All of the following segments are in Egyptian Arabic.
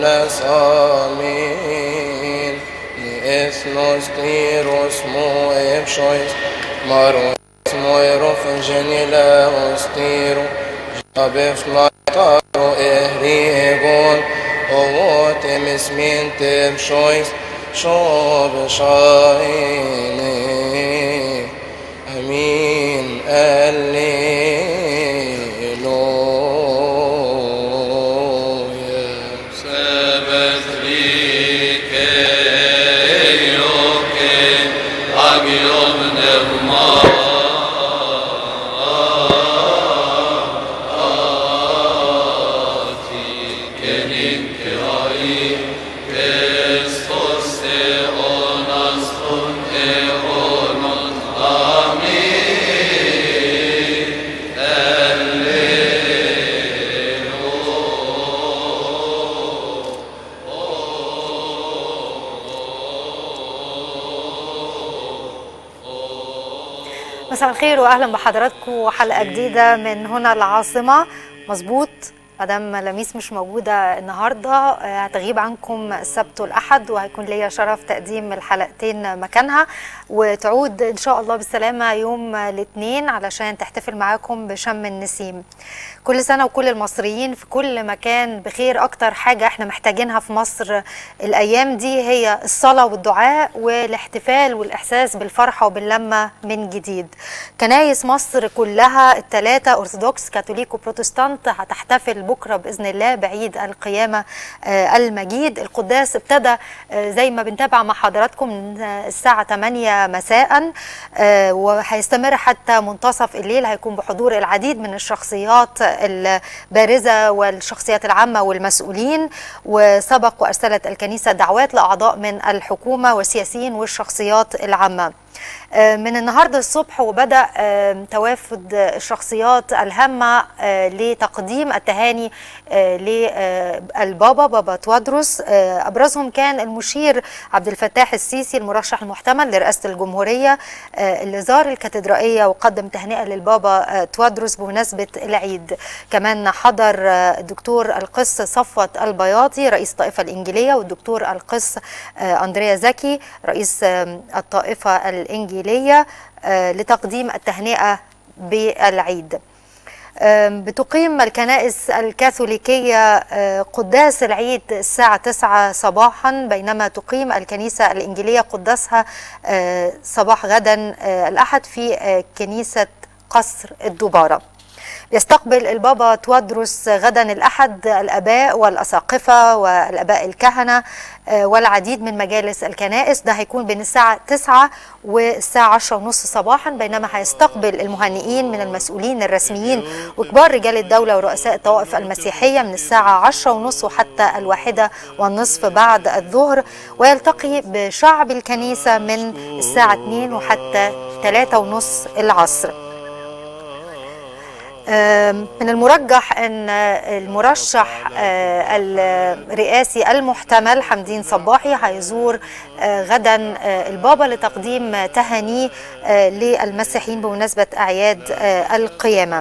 Angeles, Amen. Ethnos Cleros Moepshois, Maros Moerof Genileos Tiro, Jabef Lataro Ehrigon, Ovotem Smintem Shois, Shob Shaine. Amin. Alleluia. Sebet rike yoke agiom nevma kenin kirai Christos theonas ton theonon amin مساء الخير واهلا بحضراتكم وحلقه جديده من هنا العاصمه مظبوط مدام لميس مش موجوده النهارده آه، هتغيب عنكم السبت والاحد وهيكون ليا شرف تقديم الحلقتين مكانها وتعود ان شاء الله بالسلامه يوم الاثنين علشان تحتفل معاكم بشم النسيم كل سنه وكل المصريين في كل مكان بخير اكتر حاجه احنا محتاجينها في مصر الايام دي هي الصلاه والدعاء والاحتفال والاحساس بالفرحه وباللمه من جديد كنايس مصر كلها الثلاثه ارثوذكس كاثوليك وبروتستانت هتحتفل بكره باذن الله بعيد القيامه آه، المجيد القداس ابتدى آه، زي ما بنتابع مع حضراتكم من آه، الساعه 8 مساء آه، وهيستمر حتى منتصف الليل هيكون بحضور العديد من الشخصيات البارزه والشخصيات العامه والمسؤولين وسبق وارسلت الكنيسه دعوات لاعضاء من الحكومه والسياسيين والشخصيات العامه آه، من النهارده الصبح وبدا آه، توافد الشخصيات الهامه آه، لتقديم التهاني للبابا بابا توادرس آه، ابرزهم كان المشير عبد الفتاح السيسي المرشح المحتمل لرئاسه الجمهوريه آه، اللي زار الكاتدرائيه وقدم تهنئه للبابا آه، توادرس بمناسبه العيد كمان حضر آه، الدكتور القس صفوت البياضي رئيس الطائفه الانجيليه والدكتور القس آه، اندريا زكي رئيس آه، الطائفه الانجيليه آه، لتقديم التهنئه بالعيد آم، بتقيم الكنائس الكاثوليكية آه، قداس العيد الساعة 9 صباحا بينما تقيم الكنيسة الإنجيلية قداسها آه، صباح غدا آه، الأحد في آه، كنيسة قصر الدبارة يستقبل البابا توادرس غدا الأحد الأباء والأساقفة والأباء الكهنة آه، والعديد من مجالس الكنائس ده هيكون بين الساعة 9 والساعة 10 ونص صباحا بينما هيستقبل المهنئين من المسؤولين الرسميين وكبار رجال الدولة ورؤساء الطوائف المسيحية من الساعة 10 ونص وحتى الواحدة والنصف بعد الظهر ويلتقي بشعب الكنيسة من الساعة 2 وحتى 3 ونص العصر آم، من المرجح ان المرشح آه، الرئاسي المحتمل حمدين صباحي هيزور آه، غدا آه، البابا لتقديم تهانيه آه، للمسيحيين بمناسبه اعياد آه، القيامه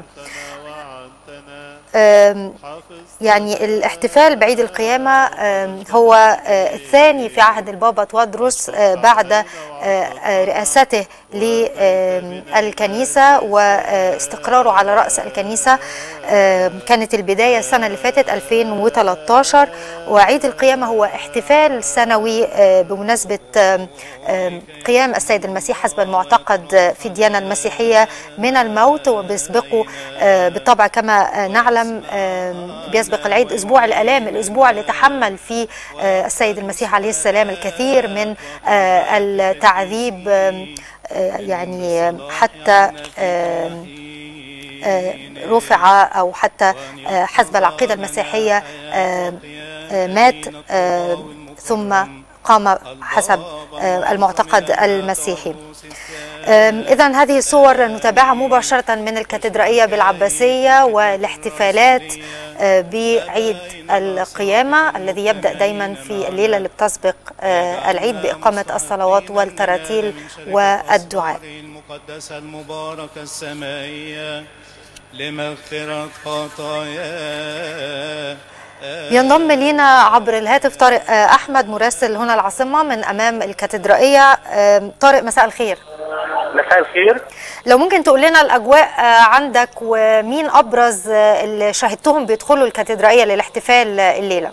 آم، يعني الاحتفال بعيد القيامة آم، هو آه، الثاني في عهد البابا توادرس آه، بعد آه، آه، رئاسته للكنيسة واستقراره على رأس الكنيسة آم، كانت البداية السنة اللي فاتت 2013 وعيد القيامة هو احتفال سنوي آه، بمناسبة آم، آم، قيام السيد المسيح حسب المعتقد في الديانة المسيحية من الموت وبيسبقه آه، بالطبع كما آه، نعلم آم، بيسبق العيد اسبوع الالام الاسبوع اللي تحمل فيه آه، السيد المسيح عليه السلام الكثير من آه، التعذيب آم، آه، يعني آم، حتى آم، آه، رفع او حتى آه، حسب العقيده المسيحيه آه، آه، مات آه، ثم قام حسب آه، المعتقد المسيحي إذا هذه الصور نتابعها مباشرة من الكاتدرائية بالعباسية والاحتفالات آه، بعيد القيامة الذي يبدأ دايما في الليلة اللي بتسبق آه، العيد بإقامة الصلوات والتراتيل والدعاء المقدسة المباركة السمائية لمغفرة خطايا ينضم لينا عبر الهاتف طارق آه، احمد مراسل هنا العاصمه من امام الكاتدرائيه آه، طارق مساء الخير مساء الخير لو ممكن تقول لنا الاجواء آه، عندك ومين ابرز آه، اللي شاهدتهم بيدخلوا الكاتدرائيه للاحتفال آه، الليله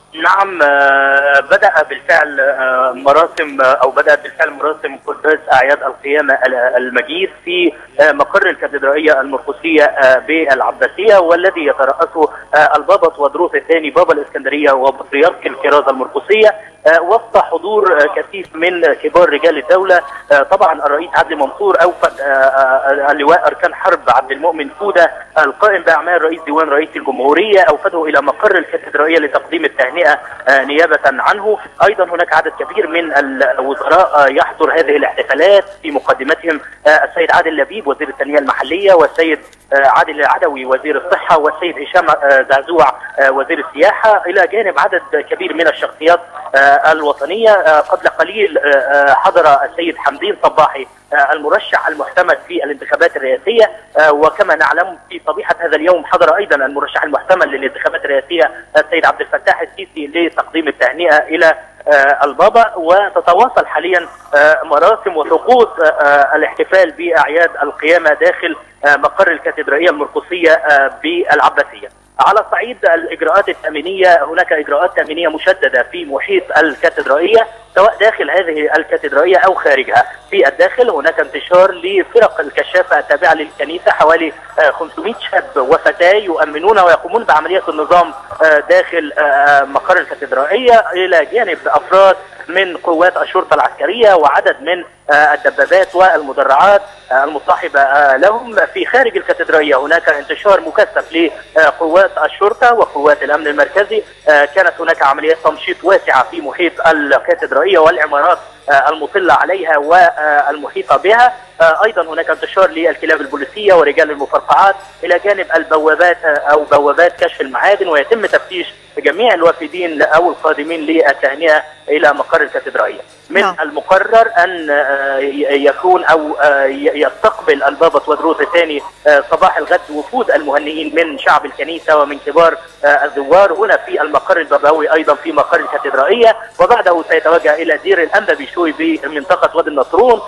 نعم آه، بدأ بالفعل آه، مراسم آه، أو بدأت بالفعل مراسم قداس أعياد القيامة ال- المجيد في آه، مقر الكاتدرائية المرقسية آه، بالعباسية والذي يترأسه آه، البابا تودروس الثاني بابا الإسكندرية وبطريرك الكرازة المرقسية آه، وسط حضور آه، كثيف من كبار رجال الدولة آه، طبعا الرئيس عدلي منصور أوفد آه، آه، اللواء أركان حرب عبد المؤمن فودة القائم بأعمال رئيس ديوان رئيس الجمهورية أوفده إلى مقر الكاتدرائية لتقديم التهنئة آه، نيابة عنه أيضا هناك عدد كبير من الوزراء آه، يحضر هذه الاحتفالات في مقدمتهم آه، السيد عادل لبيب وزير التنمية المحلية والسيد آه، عادل العدوي وزير الصحة والسيد هشام آه، زعزوع آه، وزير السياحة إلى جانب عدد كبير من الشخصيات آه، الوطنية آه، قبل قليل آه، آه، حضر السيد حمدين صباحي آه، المرشح المحتمل في الانتخابات الرئاسية آه، وكما نعلم في صبيحة هذا اليوم حضر أيضا المرشح المحتمل للانتخابات الرئاسية السيد عبد الفتاح السيسي لتقديم التهنئة إلى آه، البابا وتتواصل حاليا آه، مراسم وطقوس آه، آه، الاحتفال بأعياد القيامة داخل آه، مقر الكاتدرائية المرقسية آه، بالعباسية على صعيد الإجراءات التأمينية هناك إجراءات تأمينية مشددة في محيط الكاتدرائية سواء داخل هذه الكاتدرائية أو خارجها في الداخل هناك انتشار لفرق الكشافة التابعة للكنيسة حوالي آه، 500 شاب وفتاة يؤمنون ويقومون بعملية النظام آه، داخل آه، مقر الكاتدرائية إلى جانب أفراد من قوات الشرطة العسكرية وعدد من آه، الدبابات والمدرعات آه، المصاحبة آه، لهم في خارج الكاتدرائية هناك انتشار مكثف لقوات الشرطة وقوات الأمن المركزي آه، كانت هناك عمليات تمشيط واسعة في محيط الكاتدرائية والعمارات آه، المطلة عليها والمحيطة بها آه، أيضا هناك انتشار للكلاب البوليسية ورجال المفرقعات إلى جانب البوابات آه، أو بوابات كشف المعادن ويتم تفتيش جميع الوافدين أو القادمين للتهنئة إلى مقر الكاتدرائية من نعم. المقرر أن آه، ي- يكون أو آه، ي- يستقبل البابا تودروس الثاني آه، صباح الغد وفود المهنئين من شعب الكنيسة ومن كبار آه، الزوار هنا في المقر البابوي أيضا في مقر الكاتدرائية وبعده سيتوجه إلى دير الأنبا بشوي بمنطقة وادي النطرون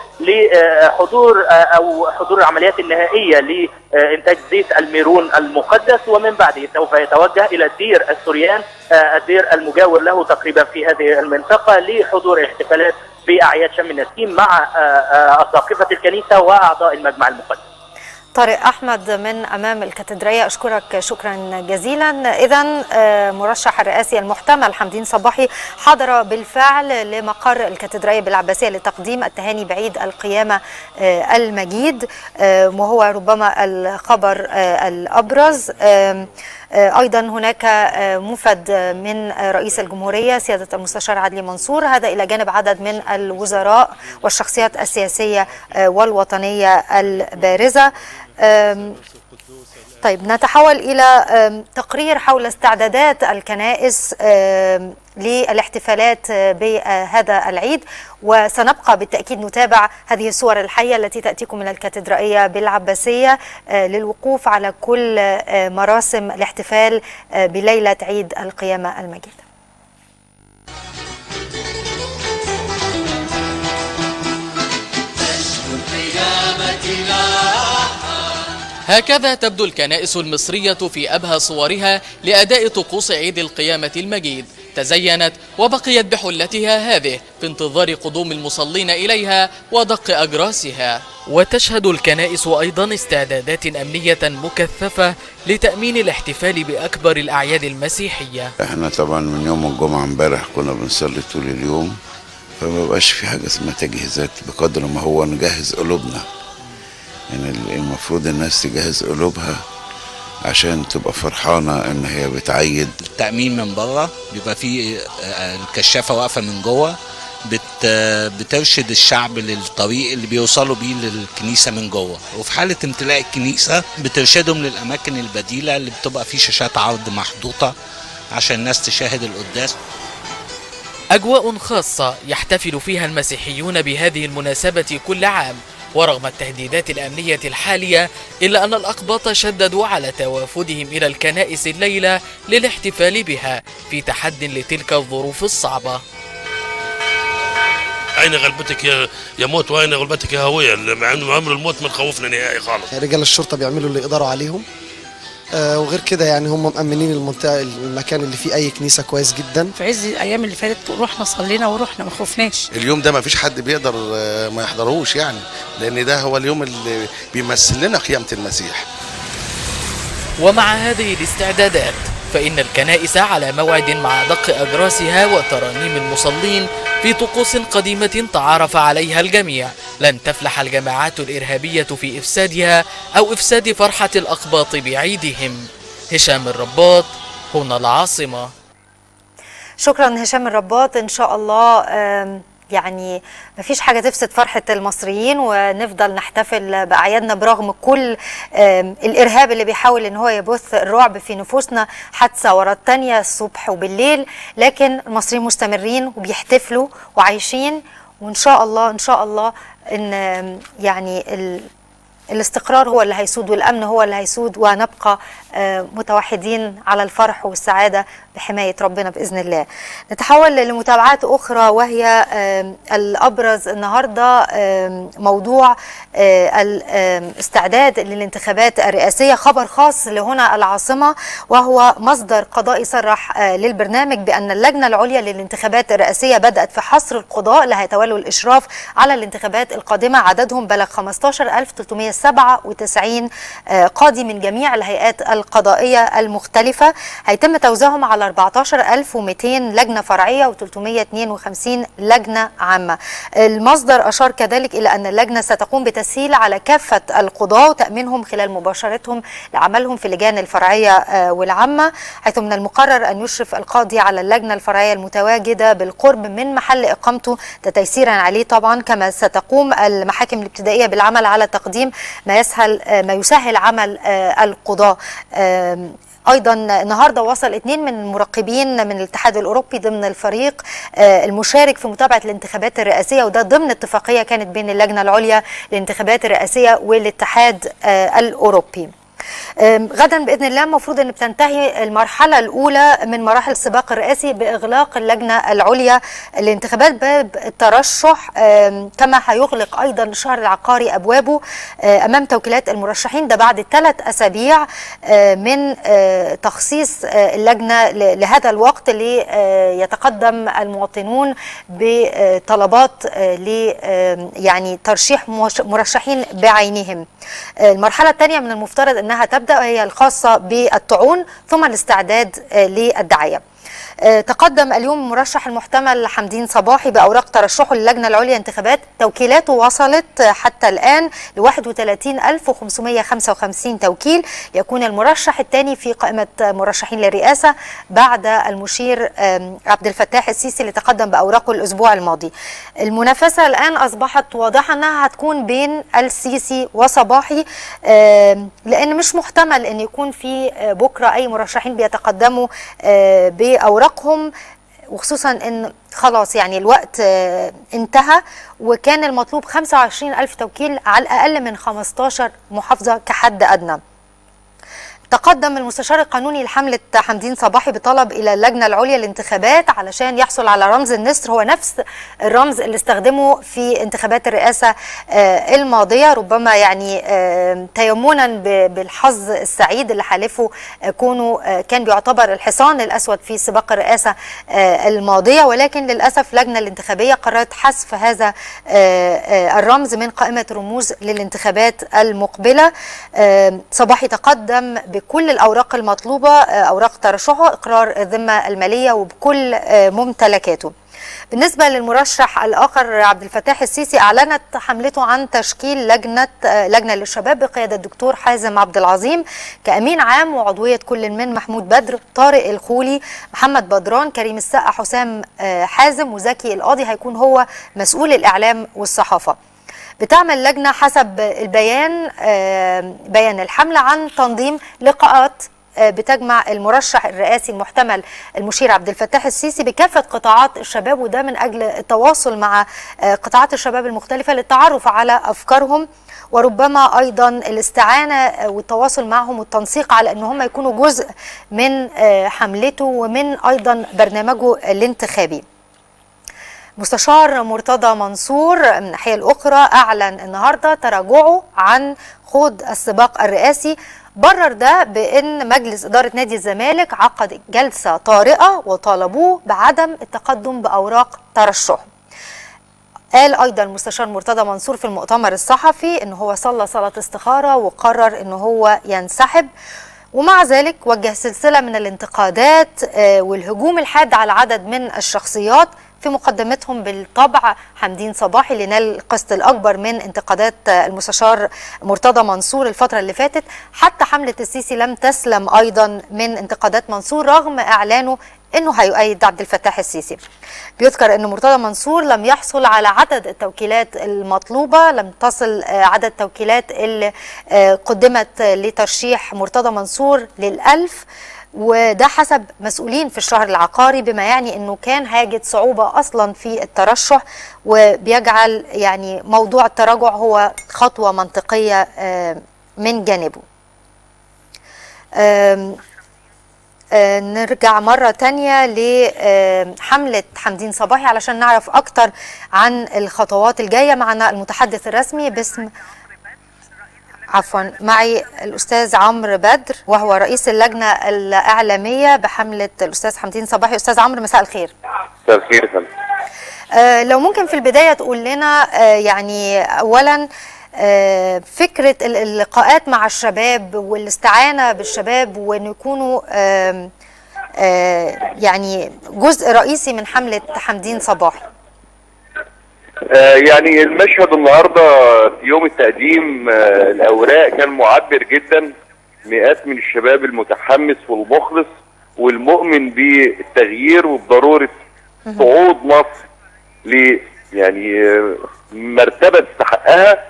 لحضور آه، أو حضور العمليات النهائية لإنتاج زيت الميرون المقدس ومن بعده سوف يتوجه إلى دير السوريان آه، الدير المجاور له تقريبا في هذه المنطقة لحضور احتفالات بأعياد شم النسيم مع آه، آه، أساقفة الكنيسة وأعضاء المجمع المقدس طارق احمد من امام الكاتدرائيه اشكرك شكرا جزيلا اذا مرشح الرئاسي المحتمل حمدين صباحي حضر بالفعل لمقر الكاتدرائيه بالعباسيه لتقديم التهاني بعيد القيامه آه، المجيد آه، وهو ربما الخبر آه، الابرز آم، آه، ايضا هناك آه، مفد من آه، رئيس الجمهوريه سياده المستشار عدلي منصور هذا الى جانب عدد من الوزراء والشخصيات السياسيه آه، والوطنيه البارزه آم، طيب نتحول إلى آم، تقرير حول استعدادات الكنائس آم، للاحتفالات آه، بهذا العيد وسنبقى بالتأكيد نتابع هذه الصور الحية التي تأتيكم من الكاتدرائية بالعباسية آه، للوقوف على كل آه، مراسم الاحتفال آه، بليلة عيد القيامة المجيد هكذا تبدو الكنائس المصرية في أبهى صورها لأداء طقوس عيد القيامة المجيد تزينت وبقيت بحلتها هذه في انتظار قدوم المصلين إليها ودق أجراسها وتشهد الكنائس أيضا استعدادات أمنية مكثفة لتأمين الاحتفال بأكبر الأعياد المسيحية احنا طبعا من يوم الجمعة امبارح كنا بنصلي طول اليوم فما بقاش في حاجة اسمها تجهيزات بقدر ما هو نجهز قلوبنا يعني ال- المفروض الناس تجهز قلوبها عشان تبقى فرحانة ان هي بتعيد التأمين من بره بيبقى فيه آه، الكشافة واقفة من جوه بت آه، بترشد الشعب للطريق اللي بيوصلوا بيه للكنيسة من جوه وفي حالة امتلاء الكنيسة بترشدهم للأماكن البديلة اللي بتبقى فيه شاشات عرض محطوطة عشان الناس تشاهد القداس أجواء خاصة يحتفل فيها المسيحيون بهذه المناسبة كل عام ورغم التهديدات الأمنية الحالية إلا أن الأقباط شددوا على توافدهم إلى الكنائس الليلة للاحتفال بها في تحد لتلك الظروف الصعبة اين غلبتك يا يا موت واين غلبتك يا هويه مع انه عمر الموت ما خوفنا نهائي خالص رجال الشرطه بيعملوا اللي يقدروا عليهم آه وغير كده يعني هم مأمنين المنطقه المكان اللي فيه اي كنيسه كويس جدا في عز الايام اللي فاتت رحنا صلينا ورحنا ما خفناش اليوم ده ما فيش حد بيقدر آه، ما يحضرهوش يعني لان ده هو اليوم اللي بيمثل لنا قيامه المسيح ومع هذه الاستعدادات فإن الكنائس على موعد مع دق أجراسها وترانيم المصلين في طقوس قديمة تعارف عليها الجميع لن تفلح الجماعات الإرهابية في إفسادها أو إفساد فرحة الأقباط بعيدهم هشام الرباط هنا العاصمة شكرا هشام الرباط ان شاء الله آم، يعني مفيش حاجة تفسد فرحة المصريين ونفضل نحتفل بأعيادنا برغم كل آم، الإرهاب اللي بيحاول إن هو يبث الرعب في نفوسنا حادثة ورا التانية الصبح وبالليل لكن المصريين مستمرين وبيحتفلوا وعايشين وإن شاء الله إن شاء الله إن آم، يعني ال الاستقرار هو اللي هيسود والامن هو اللي هيسود وهنبقى آه، متوحدين على الفرح والسعاده بحمايه ربنا باذن الله. نتحول لمتابعات اخرى وهي آم، الابرز النهارده آم، موضوع آه، الاستعداد للانتخابات الرئاسيه خبر خاص لهنا العاصمه وهو مصدر قضائي صرح آه، للبرنامج بان اللجنه العليا للانتخابات الرئاسيه بدات في حصر القضاء اللي هيتولوا الاشراف على الانتخابات القادمه عددهم بلغ 15397 آه، قاضي من جميع الهيئات القضائيه المختلفه هيتم توزيعهم على 14200 لجنه فرعيه و352 لجنه عامه المصدر اشار كذلك الى ان اللجنه ستقوم بتسهيل على كافه القضاه وتامينهم خلال مباشرتهم لعملهم في اللجان الفرعيه آه، والعامه حيث من المقرر ان يشرف القاضي على اللجنه الفرعيه المتواجده بالقرب من محل اقامته ده تيسيرا عليه طبعا كما ستقوم المحاكم الابتدائيه بالعمل على تقديم ما يسهل آه، ما يسهل عمل آه، القضاه آم، ايضا النهارده وصل اثنين من المراقبين من الاتحاد الاوروبي ضمن الفريق آه، المشارك في متابعه الانتخابات الرئاسيه وده ضمن اتفاقيه كانت بين اللجنه العليا للانتخابات الرئاسيه والاتحاد آه، الاوروبي آم، غدا باذن الله المفروض ان بتنتهي المرحله الاولى من مراحل السباق الرئاسي باغلاق اللجنه العليا لانتخابات باب الترشح آم، كما هيغلق ايضا الشهر العقاري ابوابه آه، امام توكيلات المرشحين ده بعد ثلاث اسابيع آه، من آه، تخصيص آه، اللجنه ل- لهذا الوقت ليتقدم المواطنون بطلبات آه، ل آه، يعني ترشيح مش- مرشحين بعينهم آه، المرحله الثانيه من المفترض انها تبدا وهي الخاصه بالطعون ثم الاستعداد آه، للدعايه آه، تقدم اليوم مرشح المحتمل حمدين صباحي باوراق ترشحه للجنه العليا للانتخابات توكيلاته وصلت آه، حتى الان ل 31555 توكيل يكون المرشح الثاني في قائمه مرشحين للرئاسه بعد المشير آم، عبد الفتاح السيسي اللي تقدم باوراقه الاسبوع الماضي. المنافسه الان اصبحت واضحه انها هتكون بين السيسي وصباحي آم، لان مش محتمل ان يكون في آه، بكره اي مرشحين بيتقدموا آه، باوراقهم وخصوصا ان خلاص يعني الوقت آه، انتهى وكان المطلوب 25 ألف توكيل على الأقل من 15 محافظة كحد أدنى تقدم المستشار القانوني لحملة حمدين صباحي بطلب إلى اللجنة العليا للانتخابات علشان يحصل على رمز النسر هو نفس الرمز اللي استخدمه في انتخابات الرئاسة آه، الماضية ربما يعني آه، تيمنا ب- بالحظ السعيد اللي حالفه آه، كونه آه، كان بيعتبر الحصان الأسود في سباق الرئاسة آه، الماضية ولكن للأسف اللجنة الانتخابية قررت حذف هذا آه، آه، الرمز من قائمة رموز للانتخابات المقبلة آه، صباحي تقدم بكل الأوراق المطلوبة آه، أوراق ترشحه إقرار الذمة المالية وبكل آه، ممتلكاته بالنسبة للمرشح الآخر عبد الفتاح السيسي أعلنت حملته عن تشكيل لجنة آه، لجنة للشباب بقيادة الدكتور حازم عبد العظيم كأمين عام وعضوية كل من محمود بدر طارق الخولي محمد بدران كريم السقا حسام آه، حازم وزكي القاضي هيكون هو مسؤول الإعلام والصحافة بتعمل لجنة حسب البيان آه، بيان الحملة عن تنظيم لقاءات آه، بتجمع المرشح الرئاسي المحتمل المشير عبد الفتاح السيسي بكافه قطاعات الشباب وده من اجل التواصل مع آه، قطاعات الشباب المختلفه للتعرف على افكارهم وربما ايضا الاستعانه آه، والتواصل معهم والتنسيق على ان هم يكونوا جزء من آه، حملته ومن ايضا برنامجه الانتخابي. مستشار مرتضى منصور من الناحيه الاخرى اعلن النهارده تراجعه عن خوض السباق الرئاسي برر ده بان مجلس اداره نادي الزمالك عقد جلسه طارئه وطالبوه بعدم التقدم باوراق ترشحه قال ايضا المستشار مرتضى منصور في المؤتمر الصحفي ان هو صلى صلاه استخاره وقرر ان هو ينسحب ومع ذلك وجه سلسله من الانتقادات آه، والهجوم الحاد على عدد من الشخصيات في مقدمتهم بالطبع حمدين صباحي اللي نال القسط الاكبر من انتقادات آه، المستشار مرتضى منصور الفتره اللي فاتت حتى حمله السيسي لم تسلم ايضا من انتقادات منصور رغم اعلانه انه هيؤيد عبد الفتاح السيسي. بيذكر ان مرتضى منصور لم يحصل على عدد التوكيلات المطلوبه، لم تصل آه، عدد التوكيلات اللي آه، قدمت آه، لترشيح مرتضى منصور للألف وده حسب مسؤولين في الشهر العقاري بما يعني انه كان هاجد صعوبه اصلا في الترشح وبيجعل يعني موضوع التراجع هو خطوه منطقيه آه، من جانبه. آم، آه، نرجع مرة تانية لحملة حمدين صباحي علشان نعرف أكتر عن الخطوات الجاية معنا المتحدث الرسمي باسم عفوا معي الأستاذ عمرو بدر وهو رئيس اللجنة الإعلامية بحملة الأستاذ حمدين صباحي أستاذ عمرو مساء الخير مساء الخير يا فندم آه، لو ممكن في البداية تقول لنا آه، يعني أولا آه، فكرة ال- اللقاءات مع الشباب والاستعانة بالشباب وأن يكونوا آم، آه، يعني جزء رئيسي من حملة حمدين صباحي آه يعني المشهد النهارده في يوم التقديم آه الاوراق كان معبر جدا مئات من الشباب المتحمس والمخلص والمؤمن بالتغيير وبضروره صعود مصر ل يعني آه، مرتبه تستحقها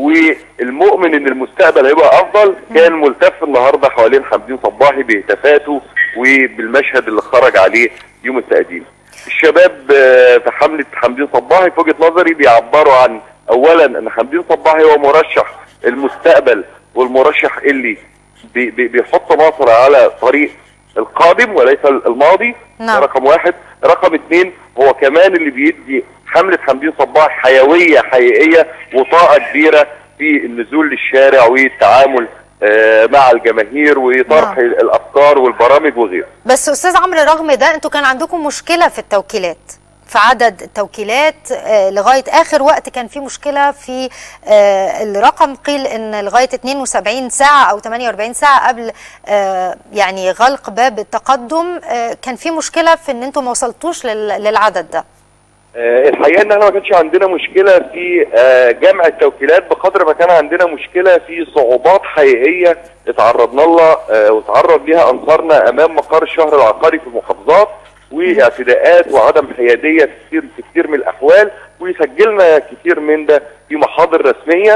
والمؤمن ان المستقبل هيبقى افضل كان ملتف النهارده حوالين حمدين صباحي بهتافاته وبالمشهد اللي خرج عليه يوم التقديم. الشباب آه، في حمله حمدين صباحي في وجهه نظري بيعبروا عن اولا ان حمدين صباحي هو مرشح المستقبل والمرشح اللي بي بي بيحط مصر على طريق القادم وليس الماضي نعم. ده رقم واحد رقم اثنين هو كمان اللي بيدي حملة حمدين صباح حيوية حقيقية وطاقة كبيرة في النزول للشارع والتعامل آه، مع الجماهير وطرح نعم. الافكار والبرامج وغيره بس أستاذ عمرو رغم ده أنتوا كان عندكم مشكلة في التوكيلات في عدد التوكيلات آه، لغاية آخر وقت كان في مشكلة في آه، الرقم قيل أن لغاية 72 ساعة أو 48 ساعة قبل آه، يعني غلق باب التقدم آه، كان في مشكلة في أن أنتوا ما وصلتوش لل- للعدد ده آه، الحقيقه ان احنا ما كانش عندنا مشكله في آه، جمع التوكيلات بقدر ما كان عندنا مشكله في صعوبات حقيقيه اتعرضنا لها آه، وتعرض ليها انصارنا امام مقر الشهر العقاري في المحافظات واعتداءات وعدم حياديه في كتير في كتير من الاحوال وسجلنا كتير من ده في محاضر رسميه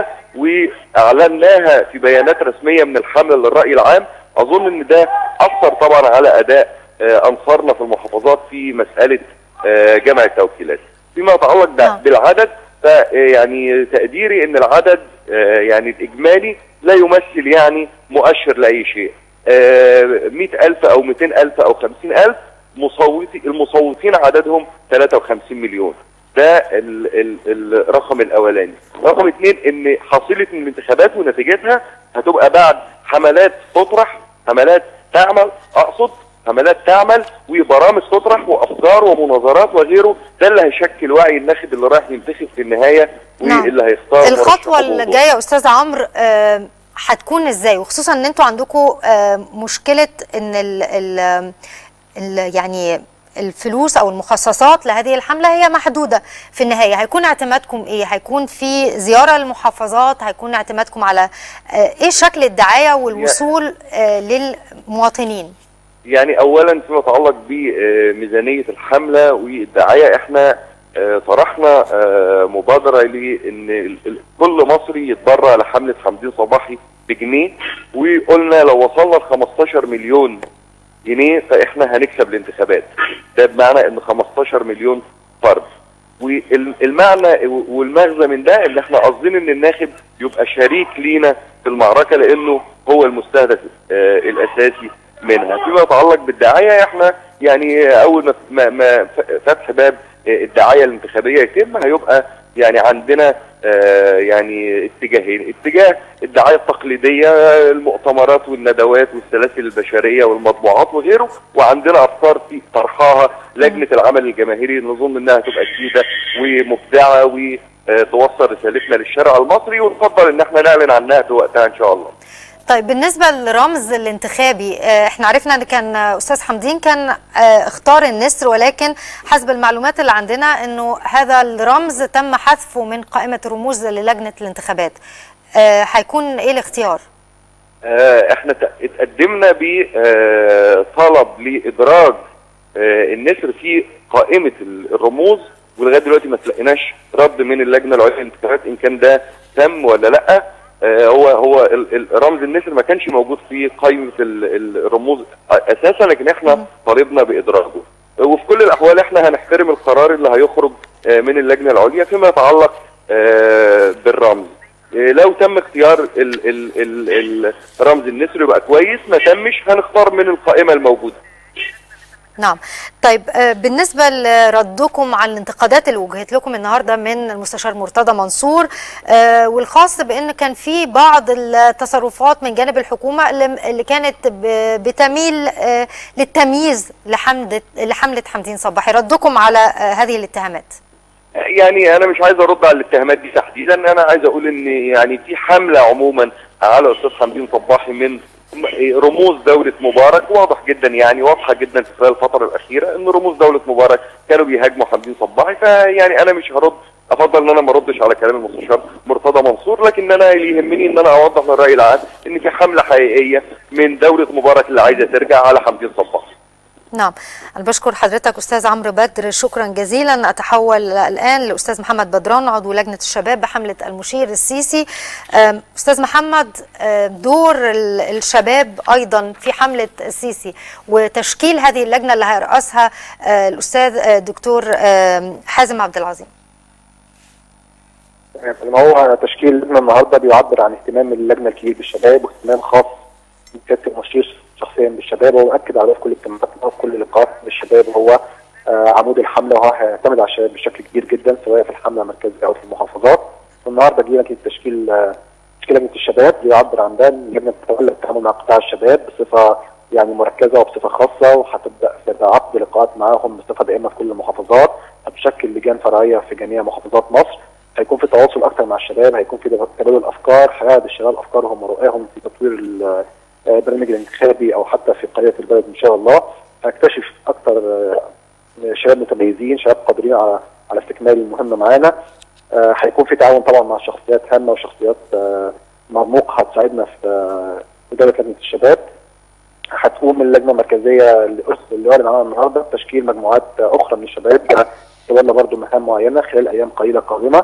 واعلناها في بيانات رسميه من الحمله للراي العام اظن ان ده اثر طبعا على اداء آه، انصارنا في المحافظات في مساله آه، جمع التوكيلات فيما يتعلق ب- بالعدد فيعني تقديري ان العدد آه، يعني الاجمالي لا يمثل يعني مؤشر لاي شيء مئة ألف أو 200 ألف أو 50 ألف مصوتي المصوتين عددهم 53 مليون ده ال ال الرقم الأولاني رقم اثنين إن حصيلة الانتخابات ونتيجتها هتبقى بعد حملات تطرح حملات تعمل أقصد حملات تعمل وبرامج تطرح وافكار ومناظرات وغيره ده اللي هيشكل وعي الناخب اللي رايح ينتخب في النهايه واللي هيختار الخطوة مرشحه الجاية يا أستاذ عمرو آه، هتكون ازاي وخصوصا ان انتوا عندكم مشكلة ان ال ال ال يعني الفلوس او المخصصات لهذه الحمله هي محدوده في النهايه هيكون اعتمادكم ايه هيكون في زياره للمحافظات هيكون اعتمادكم على آه، ايه شكل الدعايه والوصول آه، للمواطنين يعني اولا فيما يتعلق بميزانيه الحمله والدعايه احنا آه، طرحنا آه، مبادره لان ال- ال- كل مصري يتبرع لحمله حمدين صباحي بجنيه وقلنا لو وصلنا ل 15 مليون جنيه فاحنا هنكسب الانتخابات ده بمعنى ان 15 مليون فرد والمعنى والمغزى من ده ان احنا قاصدين ان الناخب يبقى شريك لينا في المعركه لانه هو المستهدف آه، الاساسي منها فيما يتعلق بالدعايه احنا يعني اول ما- ما, ما ف- فتح باب آه، الدعايه الانتخابيه يتم هيبقى يعني عندنا آه، يعني اتجاهين اتجاه الدعايه التقليديه المؤتمرات والندوات والسلاسل البشريه والمطبوعات وغيره وعندنا افكار في طرحها لجنه العمل الجماهيري نظن انها تبقى جديده ومبدعه وتوصل رسالتنا للشارع المصري ونفضل ان احنا نعلن عنها في وقتها ان شاء الله طيب بالنسبة للرمز الانتخابي آه، احنا عرفنا ان كان آه، استاذ حمدين كان آه، اختار النسر ولكن حسب المعلومات اللي عندنا انه هذا الرمز تم حذفه من قائمة الرموز للجنة الانتخابات آه، هيكون ايه الاختيار؟ آه، احنا ت- اتقدمنا بطلب لادراج آه، النسر في قائمه ال- الرموز ولغايه دلوقتي ما تلاقيناش رد من اللجنه العليا للانتخابات ان كان ده تم ولا لا آه، هو هو ال- ال- رمز النسر ما كانش موجود في قائمه ال- ال- الرموز اساسا لكن احنا طالبنا بادراجه وفي كل الاحوال احنا هنحترم القرار اللي هيخرج آه، من اللجنه العليا فيما يتعلق آه، بالرمز إيه، لو تم اختيار ال ال ال ال رمز النسر يبقى كويس ما تمش هنختار من القائمه الموجوده نعم طيب آه، بالنسبة لردكم على الانتقادات اللي وجهت لكم النهاردة من المستشار مرتضى منصور آه، والخاص بأن كان في بعض التصرفات من جانب الحكومة اللي اللي كانت ب- بتميل آه، للتمييز لحملة لحملة حمدين صباحي ردكم على آه، هذه الاتهامات يعني انا مش عايز ارد على الاتهامات دي تحديدا انا عايز اقول ان يعني في حمله عموما على استاذ حمدين صباحي من رموز دولة مبارك واضح جدا يعني واضحة جدا في خلال الفترة الأخيرة إن رموز دولة مبارك كانوا بيهاجموا حمدين صباحي فيعني أنا مش هرد أفضل إن أنا ما أردش على كلام المستشار مرتضى منصور لكن أنا اللي يهمني إن أنا أوضح للرأي العام إن في حملة حقيقية من دولة مبارك اللي عايزة ترجع على حمدين صباحي نعم أنا بشكر حضرتك أستاذ عمرو بدر شكرا جزيلا أتحول الآن لأستاذ محمد بدران عضو لجنة الشباب بحملة المشير السيسي أم، أستاذ محمد أم، دور ال- الشباب أيضا في حملة السيسي وتشكيل هذه اللجنة اللي هيرأسها أه، الأستاذ أه، الدكتور أم، حازم عبد العظيم ما هو تشكيل اللجنه النهارده بيعبر عن اهتمام اللجنه الكبير بالشباب واهتمام خاص من سياده المشير شخصيا بالشباب وهو اكد على ده في كل اجتماعاتنا وفي كل لقاءات بالشباب هو آه، عمود الحمله وهو هيعتمد على الشباب بشكل كبير جدا سواء في الحمله المركزيه او في المحافظات والنهارده جه لجنه تشكيل آه، تشكيل لجنه الشباب بيعبر عن ده إن اللجنه بتتولى التعامل مع قطاع الشباب بصفه يعني مركزه وبصفه خاصه وهتبدا في عقد لقاءات معاهم بصفه دائمه في كل المحافظات هتشكل لجان فرعيه في جميع محافظات مصر هيكون في تواصل اكتر مع الشباب هيكون في تبادل افكار هيعرض الشباب افكارهم ورؤاهم في تطوير ال- آه، البرنامج الانتخابي او حتى في قريه البلد ان شاء الله هنكتشف اكتر آه، شباب متميزين شباب قادرين على على استكمال المهمه معانا آه، هيكون في تعاون طبعا مع شخصيات هامه وشخصيات آه، مرموقه هتساعدنا في آه، اداره لجنه الشباب هتقوم اللجنه المركزيه اللي أس- اللي اعلن عنها النهارده بتشكيل مجموعات آه، اخرى من الشباب تولى برضه مهام معينه خلال ايام قليله قادمه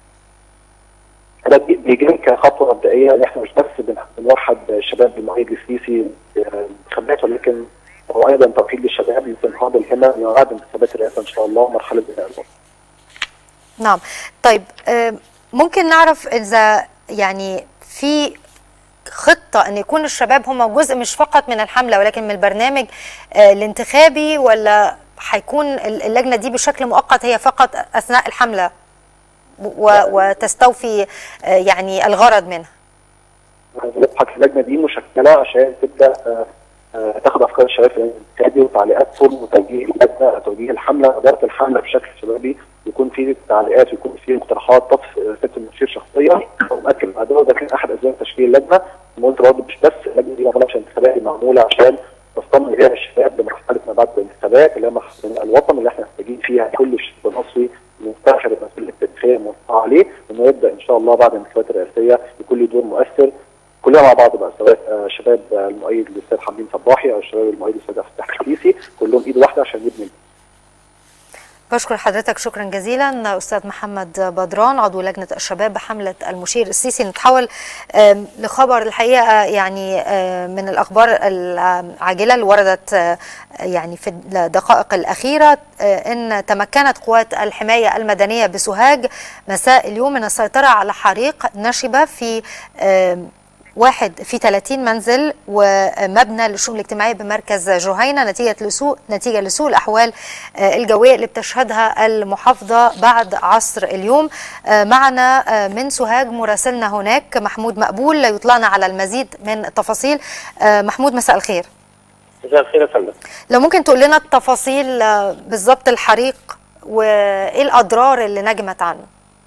ده بي- بيجي كخطوه مبدئيه ان احنا مش بس بن- بنوحد الشباب بالمؤيد السيسي بالانتخابات ولكن هو ايضا توحيد للشباب لتنهاض الهمه لميعاد انتخابات الرئاسه ان شاء الله ومرحله بناء الوطن. نعم طيب آه، ممكن نعرف إذا يعني في خطة أن يكون الشباب هم جزء مش فقط من الحملة ولكن من البرنامج آه، الانتخابي ولا هيكون ال- اللجنة دي بشكل مؤقت هي فقط أثناء الحملة و- وتستوفي آه، يعني الغرض منها نضحك اللجنه دي مشكله عشان تبدا آه، آه، تاخد افكار الشباب في الانتخابي وتعليقاتهم وتوجيه اللجنه توجيه الحمله اداره الحمله بشكل شبابي يكون في تعليقات ويكون في مقترحات تصف آه، سياده المشير شخصيا ومؤكد على ده وده كان احد اسباب تشكيل اللجنه وقلت برضه مش بس اللجنه دي معموله عشان انتخابات دي معموله عشان تستمر بيها الشباب لمرحله ما بعد الانتخابات اللي هي مرحله بناء الوطن اللي احنا محتاجين فيها كل شاب مصري مستشعر المسؤوليه التاريخيه الموقعه عليه انه يبدا ان شاء الله بعد الانتخابات الرئاسيه يكون له دور مؤثر كلنا مع بعض بقى سواء آه، شباب آه، المؤيد للاستاذ حمدين صباحي او الشباب المؤيد للاستاذ عبد الفتاح السيسي كلهم ايد واحده عشان نبني بشكر حضرتك شكرا جزيلا استاذ محمد بدران عضو لجنه الشباب بحمله المشير السيسي نتحول آم، لخبر الحقيقه يعني آم، من الاخبار العاجله اللي وردت آه، يعني في الدقائق الاخيره آه، ان تمكنت قوات الحمايه المدنيه بسوهاج مساء اليوم من السيطره على حريق نشب في آم، واحد في 30 منزل ومبنى للشؤون الاجتماعيه بمركز جهينه نتيجه لسوء نتيجه لسوء الاحوال آه، الجويه اللي بتشهدها المحافظه بعد عصر اليوم آه، معنا آه، من سوهاج مراسلنا هناك محمود مقبول يطلعنا على المزيد من التفاصيل آه، محمود مساء الخير مساء الخير يا فندم لو ممكن تقول لنا التفاصيل آه، بالظبط الحريق وايه الاضرار اللي نجمت عنه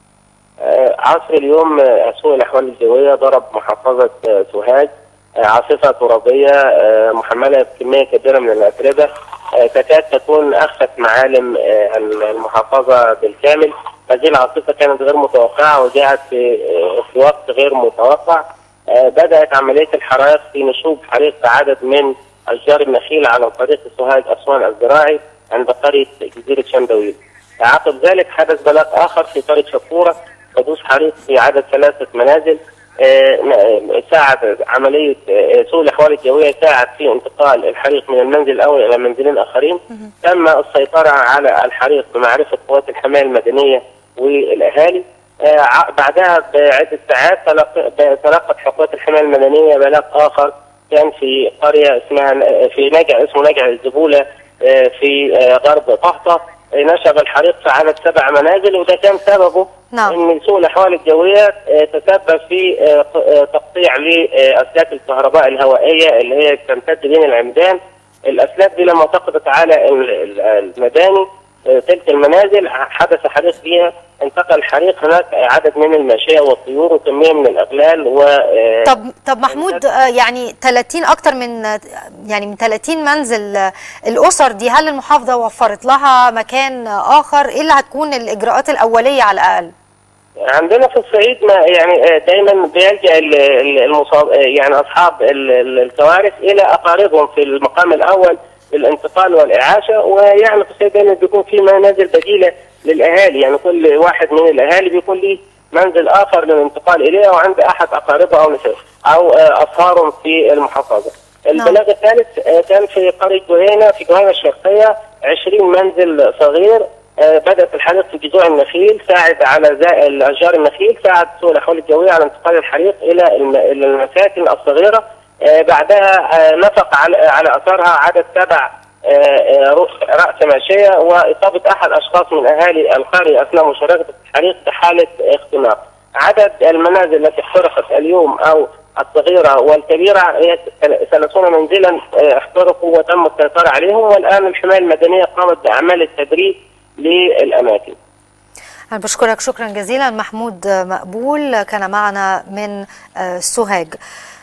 آه، عصر اليوم آه، سوء الاحوال الجويه ضرب محافظه آه، سوهاج آه، عاصفه ترابيه آه، محمله بكميه كبيره من الاتربه آه، تكاد تكون اخفت معالم آه، المحافظه بالكامل هذه العاصفه كانت غير متوقعه وجاءت في آه، في وقت غير متوقع آه، بدات عمليه الحرائق في نشوب حريق عدد من اشجار النخيل على طريق سوهاج اسوان الزراعي عند قريه جزيره شندويل عقب ذلك حدث بلاغ اخر في طريق شفوره حدوث حريق في عدد ثلاثه منازل آه، م- ساعد عمليه آه، سوء الاحوال الجويه ساعد في انتقال الحريق من المنزل الاول الى منزلين اخرين تم السيطره على الحريق بمعرفه قوات الحمايه المدنيه والاهالي آه، ع- بعدها بعده ساعات تلق- تلقت قوات الحمايه المدنيه بلاغ اخر كان في قريه اسمها في نجع اسمه نجع الزبوله آه، في آه، غرب طهطا آه، نشب الحريق في عدد سبع منازل وده كان سببه نعم. ان سوء الاحوال الجويه آه، تسبب في آه، ق- آه، تقطيع لاسلاك الكهرباء الهوائيه اللي هي تمتد بين العمدان الاسلاك دي لما سقطت على ال- ال- المباني آه، تلك المنازل حدث حريق فيها انتقل الحريق هناك عدد من الماشيه والطيور وكميه من الاغلال و آه، طب طب محمود آه، يعني 30 اكتر من آه، يعني من 30 منزل آه، الاسر دي هل المحافظه وفرت لها مكان آه، اخر ايه اللي هتكون الاجراءات الاوليه على الاقل عندنا في الصعيد ما يعني آه، دايما بيلجا ال- ال- المصاب آه، يعني اصحاب ال- ال- الكوارث الى اقاربهم في المقام الاول للانتقال والاعاشه ويعني في الصعيد دايما بيكون في منازل بديله للاهالي يعني كل واحد من الاهالي بيكون ليه منزل اخر للانتقال اليه وعند احد اقاربه او نسائه او آه، اصهارهم في المحافظه. البلاغ الثالث آه، كان في قريه جهينه في جهينه الشرقيه 20 منزل صغير آه، بدات الحريق في جذوع النخيل ساعد على زائل اشجار النخيل ساعد سوء الاحوال الجويه على انتقال الحريق الى الم- إلى المساكن الصغيره آه، بعدها آه، نفق على على اثارها عدد سبع آه، آه، رؤ- راس ماشيه واصابه احد اشخاص من اهالي القريه اثناء مشاركه الحريق بحاله اختناق. عدد المنازل التي احترقت اليوم او الصغيره والكبيره هي 30 منزلا آه، احترقوا وتم السيطره عليهم والان الحمايه المدنيه قامت باعمال التدريب للاماكن. أنا بشكرك شكرا جزيلا محمود مقبول كان معنا من آه، سوهاج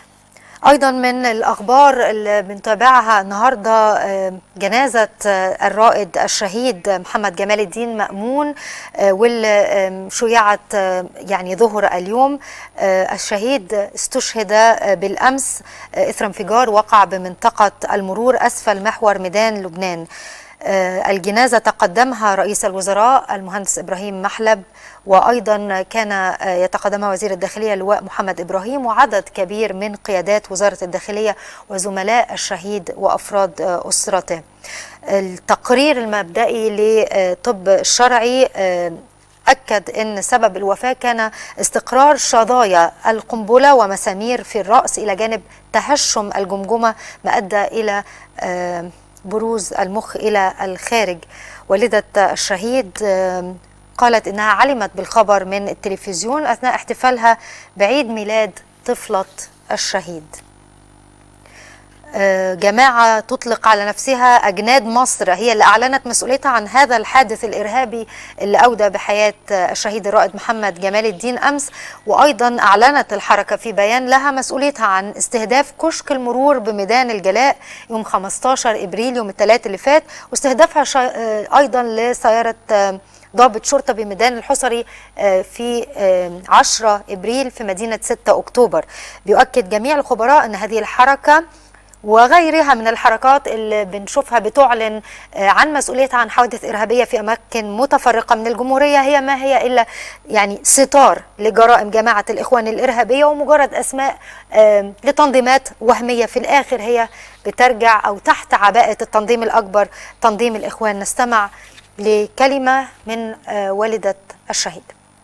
أيضا من الأخبار اللي بنتابعها النهاردة آه، جنازة آه، الرائد الشهيد محمد جمال الدين مأمون آه، واللي آم، شيعت آه، يعني ظهر اليوم آه، الشهيد استشهد آه، بالأمس آه، إثر انفجار وقع بمنطقة المرور أسفل محور ميدان لبنان آه، الجنازة تقدمها رئيس الوزراء المهندس إبراهيم محلب وأيضا كان آه، يتقدمها وزير الداخلية اللواء محمد إبراهيم وعدد كبير من قيادات وزارة الداخلية وزملاء الشهيد وأفراد آه، أسرته التقرير المبدئي للطب الشرعي آه، أكد أن سبب الوفاة كان استقرار شظايا القنبلة ومسامير في الرأس إلى جانب تهشم الجمجمة ما أدى إلى آه، بروز المخ إلى الخارج والدة الشهيد آه، قالت إنها علمت بالخبر من التلفزيون أثناء احتفالها بعيد ميلاد طفلة الشهيد آه، جماعة تطلق على نفسها أجناد مصر هي اللي أعلنت مسؤوليتها عن هذا الحادث الإرهابي اللي أودى بحياة آه، الشهيد الرائد محمد جمال الدين أمس وأيضا أعلنت الحركة في بيان لها مسؤوليتها عن استهداف كشك المرور بميدان الجلاء يوم 15 إبريل يوم الثلاث اللي فات واستهدافها شا- آه، أيضا لسيارة آه، ضابط شرطة بميدان الحصري آه، في آه، 10 إبريل في مدينة 6 أكتوبر بيؤكد جميع الخبراء أن هذه الحركة وغيرها من الحركات اللي بنشوفها بتعلن آه، عن مسؤوليتها عن حوادث إرهابية في أماكن متفرقة من الجمهورية هي ما هي إلا يعني ستار لجرائم جماعة الإخوان الإرهابية ومجرد أسماء آه، لتنظيمات وهمية في الآخر هي بترجع أو تحت عباءة التنظيم الأكبر تنظيم الإخوان نستمع لكلمة من آه، والدة الشهيد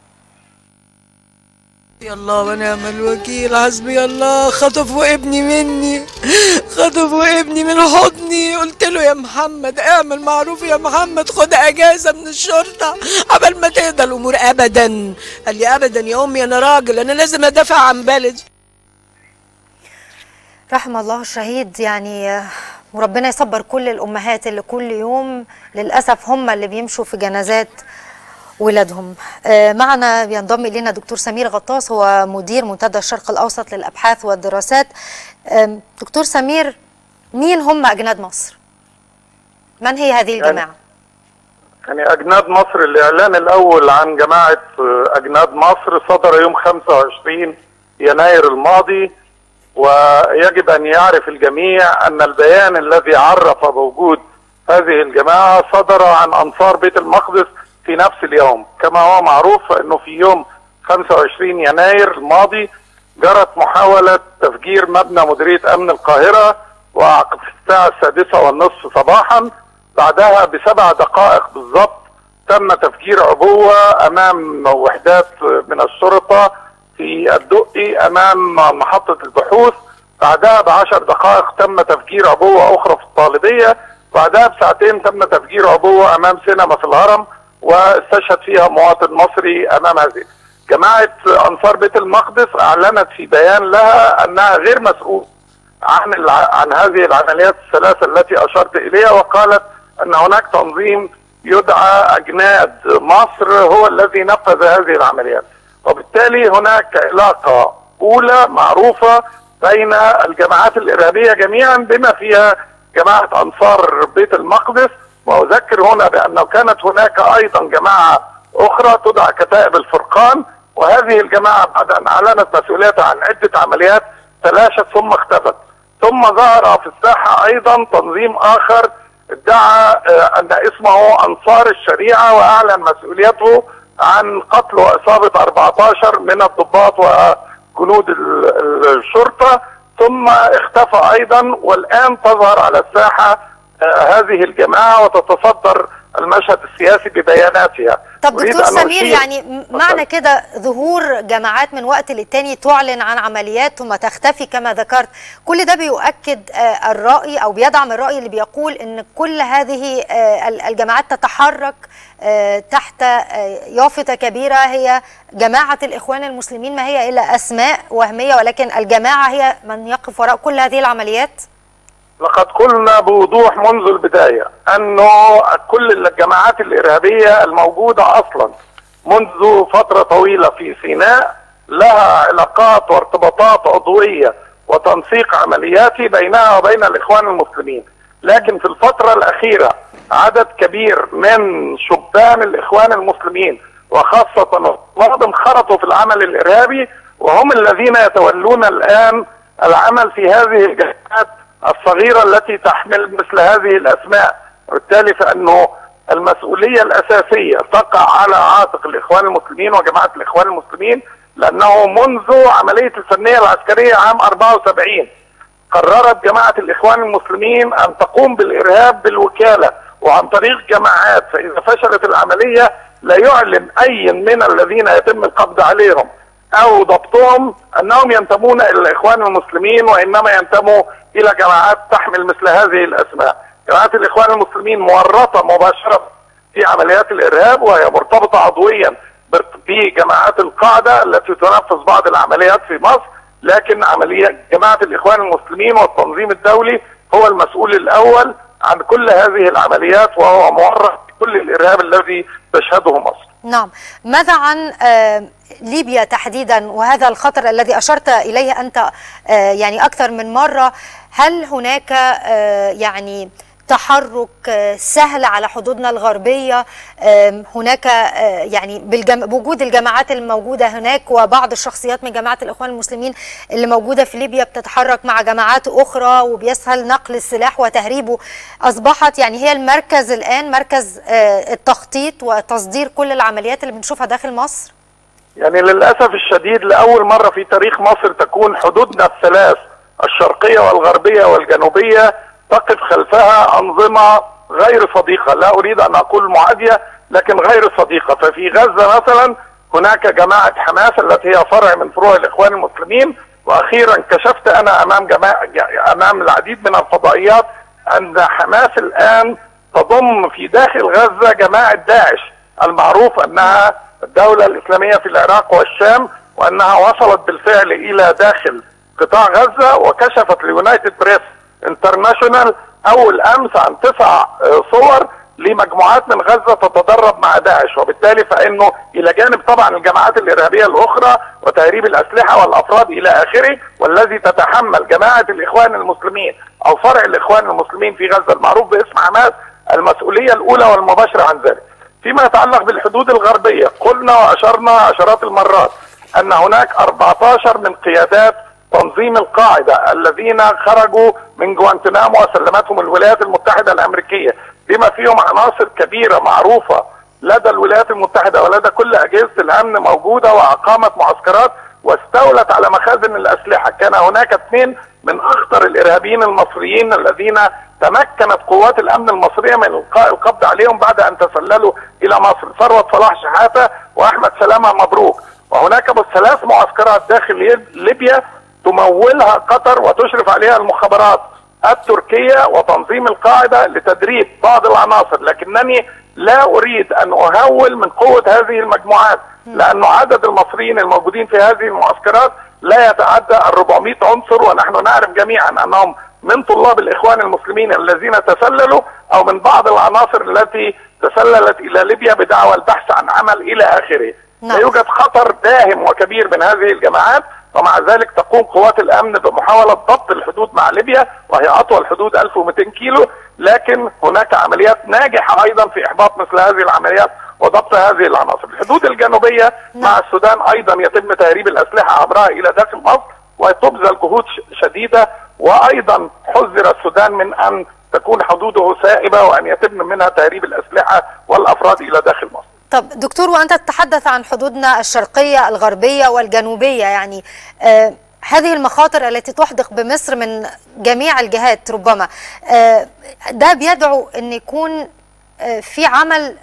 حسبي الله ونعم الوكيل حسبي الله خطفوا ابني مني خطفوا ابني من حضني قلت له يا محمد اعمل معروف يا محمد خد اجازه من الشرطه قبل ما تهدى الامور ابدا قال لي ابدا يا امي انا راجل انا لازم ادافع عن بلدي رحم الله الشهيد يعني آه، وربنا يصبر كل الأمهات اللي كل يوم للأسف هم اللي بيمشوا في جنازات ولادهم آه، معنا بينضم إلينا دكتور سمير غطاس هو مدير منتدى الشرق الأوسط للأبحاث والدراسات آم، دكتور سمير مين هم أجناد مصر؟ من هي هذه الجماعة؟ يعني أجناد مصر الإعلان الأول عن جماعة أجناد مصر صدر يوم 25 يناير الماضي ويجب أن يعرف الجميع أن البيان الذي عرف بوجود هذه الجماعة صدر عن أنصار بيت المقدس في نفس اليوم كما هو معروف أنه في يوم 25 يناير الماضي جرت محاولة تفجير مبنى مديرية أمن القاهرة وعقد الساعة السادسة والنصف صباحا بعدها بسبع دقائق بالضبط تم تفجير عبوة أمام وحدات من الشرطة في الدقي أمام محطة البحوث بعدها بعشر دقائق تم تفجير عبوة أخرى في الطالبية بعدها بساعتين تم تفجير عبوة أمام سينما في الهرم واستشهد فيها مواطن مصري أمام هذه جماعة أنصار بيت المقدس أعلنت في بيان لها أنها غير مسؤول عن الع... عن هذه العمليات الثلاثة التي أشرت إليها وقالت أن هناك تنظيم يدعى أجناد مصر هو الذي نفذ هذه العمليات وبالتالي هناك علاقة أولى معروفة بين الجماعات الإرهابية جميعا بما فيها جماعة أنصار بيت المقدس وأذكر هنا بأنه كانت هناك أيضا جماعة أخرى تدعى كتائب الفرقان وهذه الجماعة بعد أن أعلنت مسؤوليتها عن عدة عمليات تلاشت ثم اختفت ثم ظهر في الساحة أيضا تنظيم آخر ادعى آه، أن اسمه أنصار الشريعة وأعلن مسؤوليته عن قتل وإصابة 14 من الضباط وجنود ال- ال- الشرطة ثم اختفى أيضا والآن تظهر على الساحة آه، هذه الجماعة وتتصدر المشهد السياسي ببياناتها طب أريد دكتور أن سمير أشير- يعني م- معنى كده ظهور جماعات من وقت للتاني تعلن عن عمليات ثم تختفي كما ذكرت كل ده بيؤكد آه، الرأي أو بيدعم الرأي اللي بيقول أن كل هذه آه، ال- الجماعات تتحرك آه، تحت آه، يافطة كبيرة هي جماعة الإخوان المسلمين ما هي إلا أسماء وهمية ولكن الجماعة هي من يقف وراء كل هذه العمليات لقد قلنا بوضوح منذ البداية أنه كل الجماعات الإرهابية الموجودة أصلا منذ فترة طويلة في سيناء لها علاقات وارتباطات عضوية وتنسيق عملياتي بينها وبين الإخوان المسلمين لكن في الفترة الأخيرة عدد كبير من شبان الإخوان المسلمين وخاصة الناظم خرطوا في العمل الإرهابي وهم الذين يتولون الآن العمل في هذه الجماعات الصغيرة التي تحمل مثل هذه الأسماء وبالتالي فأنه المسؤولية الأساسية تقع على عاتق الإخوان المسلمين وجماعة الإخوان المسلمين لأنه منذ عملية الفنية العسكرية عام 74 قررت جماعة الإخوان المسلمين أن تقوم بالإرهاب بالوكالة وعن طريق جماعات فإذا فشلت العملية لا يعلن أي من الذين يتم القبض عليهم أو ضبطهم أنهم ينتمون إلى الإخوان المسلمين وإنما ينتموا إلى جماعات تحمل مثل هذه الأسماء جماعات الإخوان المسلمين مورطة مباشرة في عمليات الإرهاب وهي مرتبطة عضويا بجماعات القاعدة التي تنفذ بعض العمليات في مصر لكن عملية جماعة الإخوان المسلمين والتنظيم الدولي هو المسؤول الأول عن كل هذه العمليات وهو مورط بكل الإرهاب الذي تشهده مصر نعم ماذا عن آه، ليبيا تحديدا وهذا الخطر الذي أشرت إليه أنت آه، يعني أكثر من مرة هل هناك آه، يعني تحرك آه، سهل على حدودنا الغربية آم، هناك آه، يعني بالجم... بوجود الجماعات الموجودة هناك وبعض الشخصيات من جماعة الإخوان المسلمين اللي موجودة في ليبيا بتتحرك مع جماعات أخرى وبيسهل نقل السلاح وتهريبه أصبحت يعني هي المركز الآن مركز آه، التخطيط وتصدير كل العمليات اللي بنشوفها داخل مصر يعني للأسف الشديد لأول مرة في تاريخ مصر تكون حدودنا الثلاث الشرقية والغربية والجنوبية تقف خلفها أنظمة غير صديقة لا أريد أن أقول معادية لكن غير صديقة ففي غزة مثلا هناك جماعة حماس التي هي فرع من فروع الإخوان المسلمين وأخيرا كشفت أنا أمام جماعة أمام العديد من الفضائيات أن حماس الآن تضم في داخل غزة جماعة داعش المعروف أنها الدولة الإسلامية في العراق والشام وأنها وصلت بالفعل إلى داخل قطاع غزة وكشفت ليونايتد بريس انترناشونال أول أمس عن تسع آه، صور لمجموعات من غزة تتدرب مع داعش وبالتالي فإنه إلى جانب طبعا الجماعات الإرهابية الأخرى وتهريب الأسلحة والأفراد إلى آخره والذي تتحمل جماعة الإخوان المسلمين أو فرع الإخوان المسلمين في غزة المعروف باسم حماس المسؤولية الأولى والمباشرة عن ذلك فيما يتعلق بالحدود الغربية قلنا وأشرنا عشرات المرات أن هناك 14 من قيادات تنظيم القاعدة الذين خرجوا من جوانتنامو وسلمتهم الولايات المتحدة الأمريكية بما فيهم عناصر كبيرة معروفة لدى الولايات المتحدة ولدى كل أجهزة الأمن موجودة وأقامت معسكرات واستولت على مخازن الأسلحة كان هناك اثنين من أخطر الإرهابيين المصريين الذين تمكنت قوات الأمن المصرية من إلقاء القبض عليهم بعد أن تسللوا إلى مصر ثروت صلاح شحاتة وأحمد سلامة مبروك وهناك ثلاث معسكرات داخل ليبيا تمولها قطر وتشرف عليها المخابرات التركية وتنظيم القاعدة لتدريب بعض العناصر لكنني لا أريد أن أهول من قوة هذه المجموعات لأن عدد المصريين الموجودين في هذه المعسكرات لا يتعدى ال 400 عنصر ونحن نعرف جميعا أنهم من طلاب الإخوان المسلمين الذين تسللوا أو من بعض العناصر التي تسللت إلى ليبيا بدعوى البحث عن عمل إلى آخره لا يوجد خطر داهم وكبير من هذه الجماعات ومع ذلك تقوم قوات الامن بمحاوله ضبط الحدود مع ليبيا وهي اطول حدود 1200 كيلو لكن هناك عمليات ناجحه ايضا في احباط مثل هذه العمليات وضبط هذه العناصر. الحدود الجنوبيه مع السودان ايضا يتم تهريب الاسلحه عبرها الى داخل مصر وتبذل جهود شديده وايضا حذر السودان من ان تكون حدوده سائبه وان يتم منها تهريب الاسلحه والافراد الى داخل مصر. طب دكتور وانت تتحدث عن حدودنا الشرقيه الغربيه والجنوبيه يعني آه هذه المخاطر التي تحدق بمصر من جميع الجهات ربما آه ده بيدعو ان يكون آه في عمل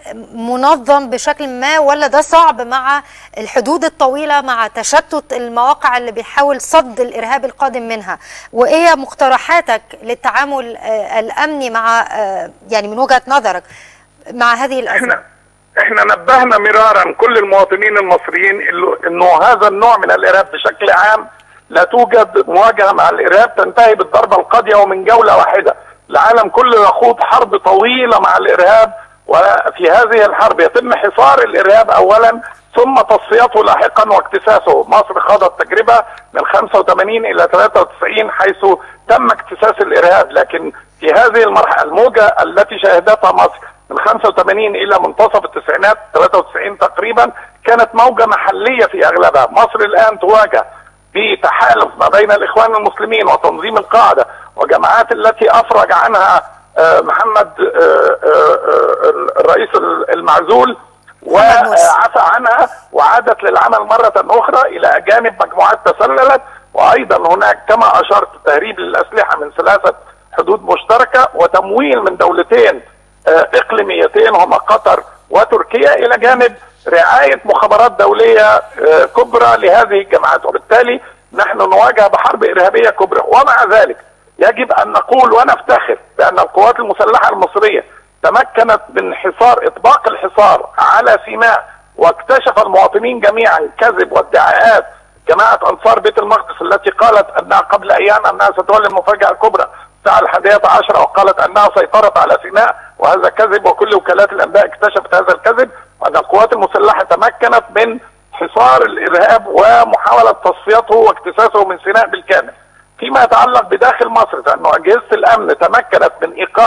منظم بشكل ما ولا ده صعب مع الحدود الطويله مع تشتت المواقع اللي بيحاول صد الارهاب القادم منها وايه مقترحاتك للتعامل الامني مع يعني من وجهه نظرك مع هذه الازمه احنا نبهنا مرارا كل المواطنين المصريين انه هذا النوع من الارهاب بشكل عام لا توجد مواجهه مع الارهاب تنتهي بالضربه القاضيه ومن جوله واحده العالم كله يخوض حرب طويله مع الارهاب وفي هذه الحرب يتم حصار الارهاب اولا ثم تصفيته لاحقا واكتساسه مصر خاضت تجربه من 85 الى 93 حيث تم اكتساس الارهاب لكن في هذه المرحله الموجه التي شهدتها مصر من 85 الى منتصف التسعينات 93 تقريبا كانت موجه محليه في اغلبها، مصر الان تواجه بتحالف ما بين الاخوان المسلمين وتنظيم القاعده وجماعات التي افرج عنها محمد الرئيس المعزول وعفى عنها وعادت للعمل مره اخرى الى جانب مجموعات تسللت وايضا هناك كما اشرت تهريب للاسلحه من ثلاثه حدود مشتركه وتمويل من دولتين اقليميتين هما قطر وتركيا الى جانب رعايه مخابرات دوليه كبرى لهذه الجماعات وبالتالي نحن نواجه بحرب ارهابيه كبرى ومع ذلك يجب ان نقول ونفتخر بان القوات المسلحه المصريه تمكنت من حصار اطباق الحصار على سيناء واكتشف المواطنين جميعا الكذب والادعاءات جماعه انصار بيت المقدس التي قالت انها قبل ايام انها ستولي المفاجاه الكبرى الساعه الحادية عشرة وقالت انها سيطرت على سيناء وهذا كذب وكل وكالات الانباء اكتشفت هذا الكذب وان القوات المسلحه تمكنت من حصار الارهاب ومحاوله تصفيته واكتساسه من سيناء بالكامل. فيما يتعلق بداخل مصر فانه اجهزه الامن تمكنت من ايقاع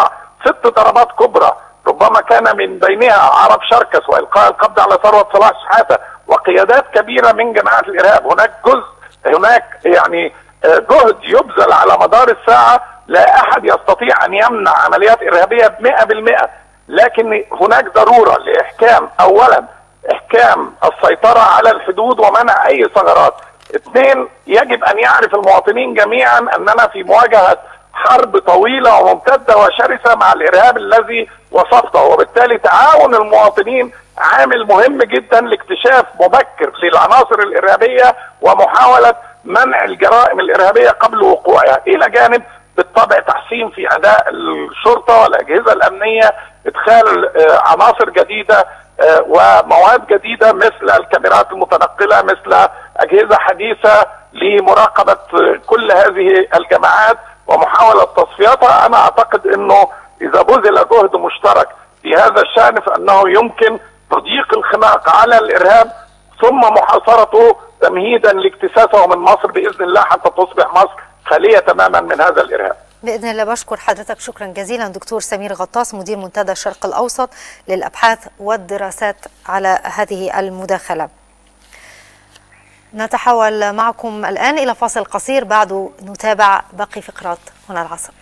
ست ضربات كبرى ربما كان من بينها عرب شركس والقاء القبض على ثروه صلاح شحاته وقيادات كبيره من جماعه الارهاب هناك جزء هناك يعني آه، جهد يبذل على مدار الساعه لا احد يستطيع ان يمنع عمليات ارهابيه ب 100% لكن هناك ضروره لاحكام اولا احكام السيطره على الحدود ومنع اي ثغرات اثنين يجب ان يعرف المواطنين جميعا اننا في مواجهه حرب طويله وممتده وشرسه مع الارهاب الذي وصفته وبالتالي تعاون المواطنين عامل مهم جدا لاكتشاف مبكر للعناصر الارهابيه ومحاوله منع الجرائم الارهابيه قبل وقوعها الى جانب بالطبع تحسين في اداء الشرطه والاجهزه الامنيه ادخال آه، عناصر جديده آه، ومواد جديده مثل الكاميرات المتنقله مثل اجهزه حديثه لمراقبه آه، كل هذه الجماعات ومحاوله تصفيتها انا اعتقد انه اذا بذل جهد مشترك في هذا الشان فانه يمكن تضييق الخناق على الارهاب ثم محاصرته تمهيدا لاكتساسه من مصر باذن الله حتى تصبح مصر خاليه تماما من هذا الارهاب. باذن الله بشكر حضرتك شكرا جزيلا دكتور سمير غطاس مدير منتدى الشرق الاوسط للابحاث والدراسات على هذه المداخله. نتحول معكم الان الى فاصل قصير بعده نتابع باقي فقرات هنا العصر.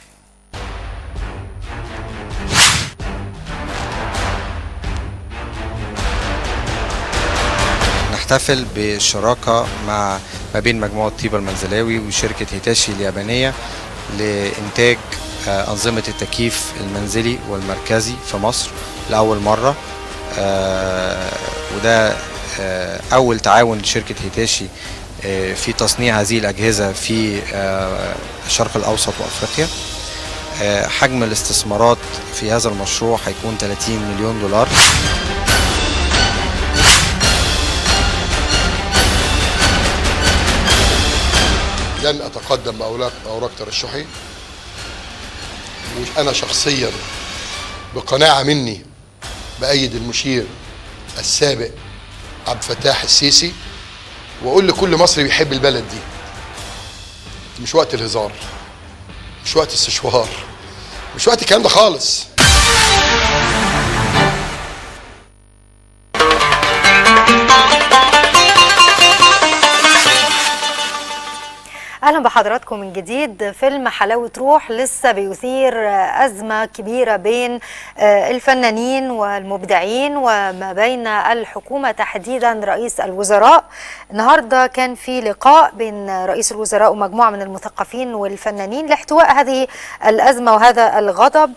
نحتفل بشراكة مع ما بين مجموعة طيبة المنزلاوي وشركة هيتاشي اليابانية لإنتاج آه، أنظمة التكييف المنزلي والمركزي في مصر لأول مرة آه، وده آه، أول تعاون لشركة هيتاشي آه، في تصنيع هذه الأجهزة في آه، الشرق الأوسط وأفريقيا آه، حجم الاستثمارات في هذا المشروع هيكون 30 مليون دولار لن اتقدم باوراق اوراق ترشحي وانا شخصيا بقناعه مني بايد المشير السابق عبد الفتاح السيسي واقول لكل مصري بيحب البلد دي مش وقت الهزار مش وقت السشوار مش وقت الكلام ده خالص اهلا بحضراتكم من جديد فيلم حلاوه روح لسه بيثير ازمه كبيره بين الفنانين والمبدعين وما بين الحكومه تحديدا رئيس الوزراء النهارده كان في لقاء بين رئيس الوزراء ومجموعه من المثقفين والفنانين لاحتواء هذه الازمه وهذا الغضب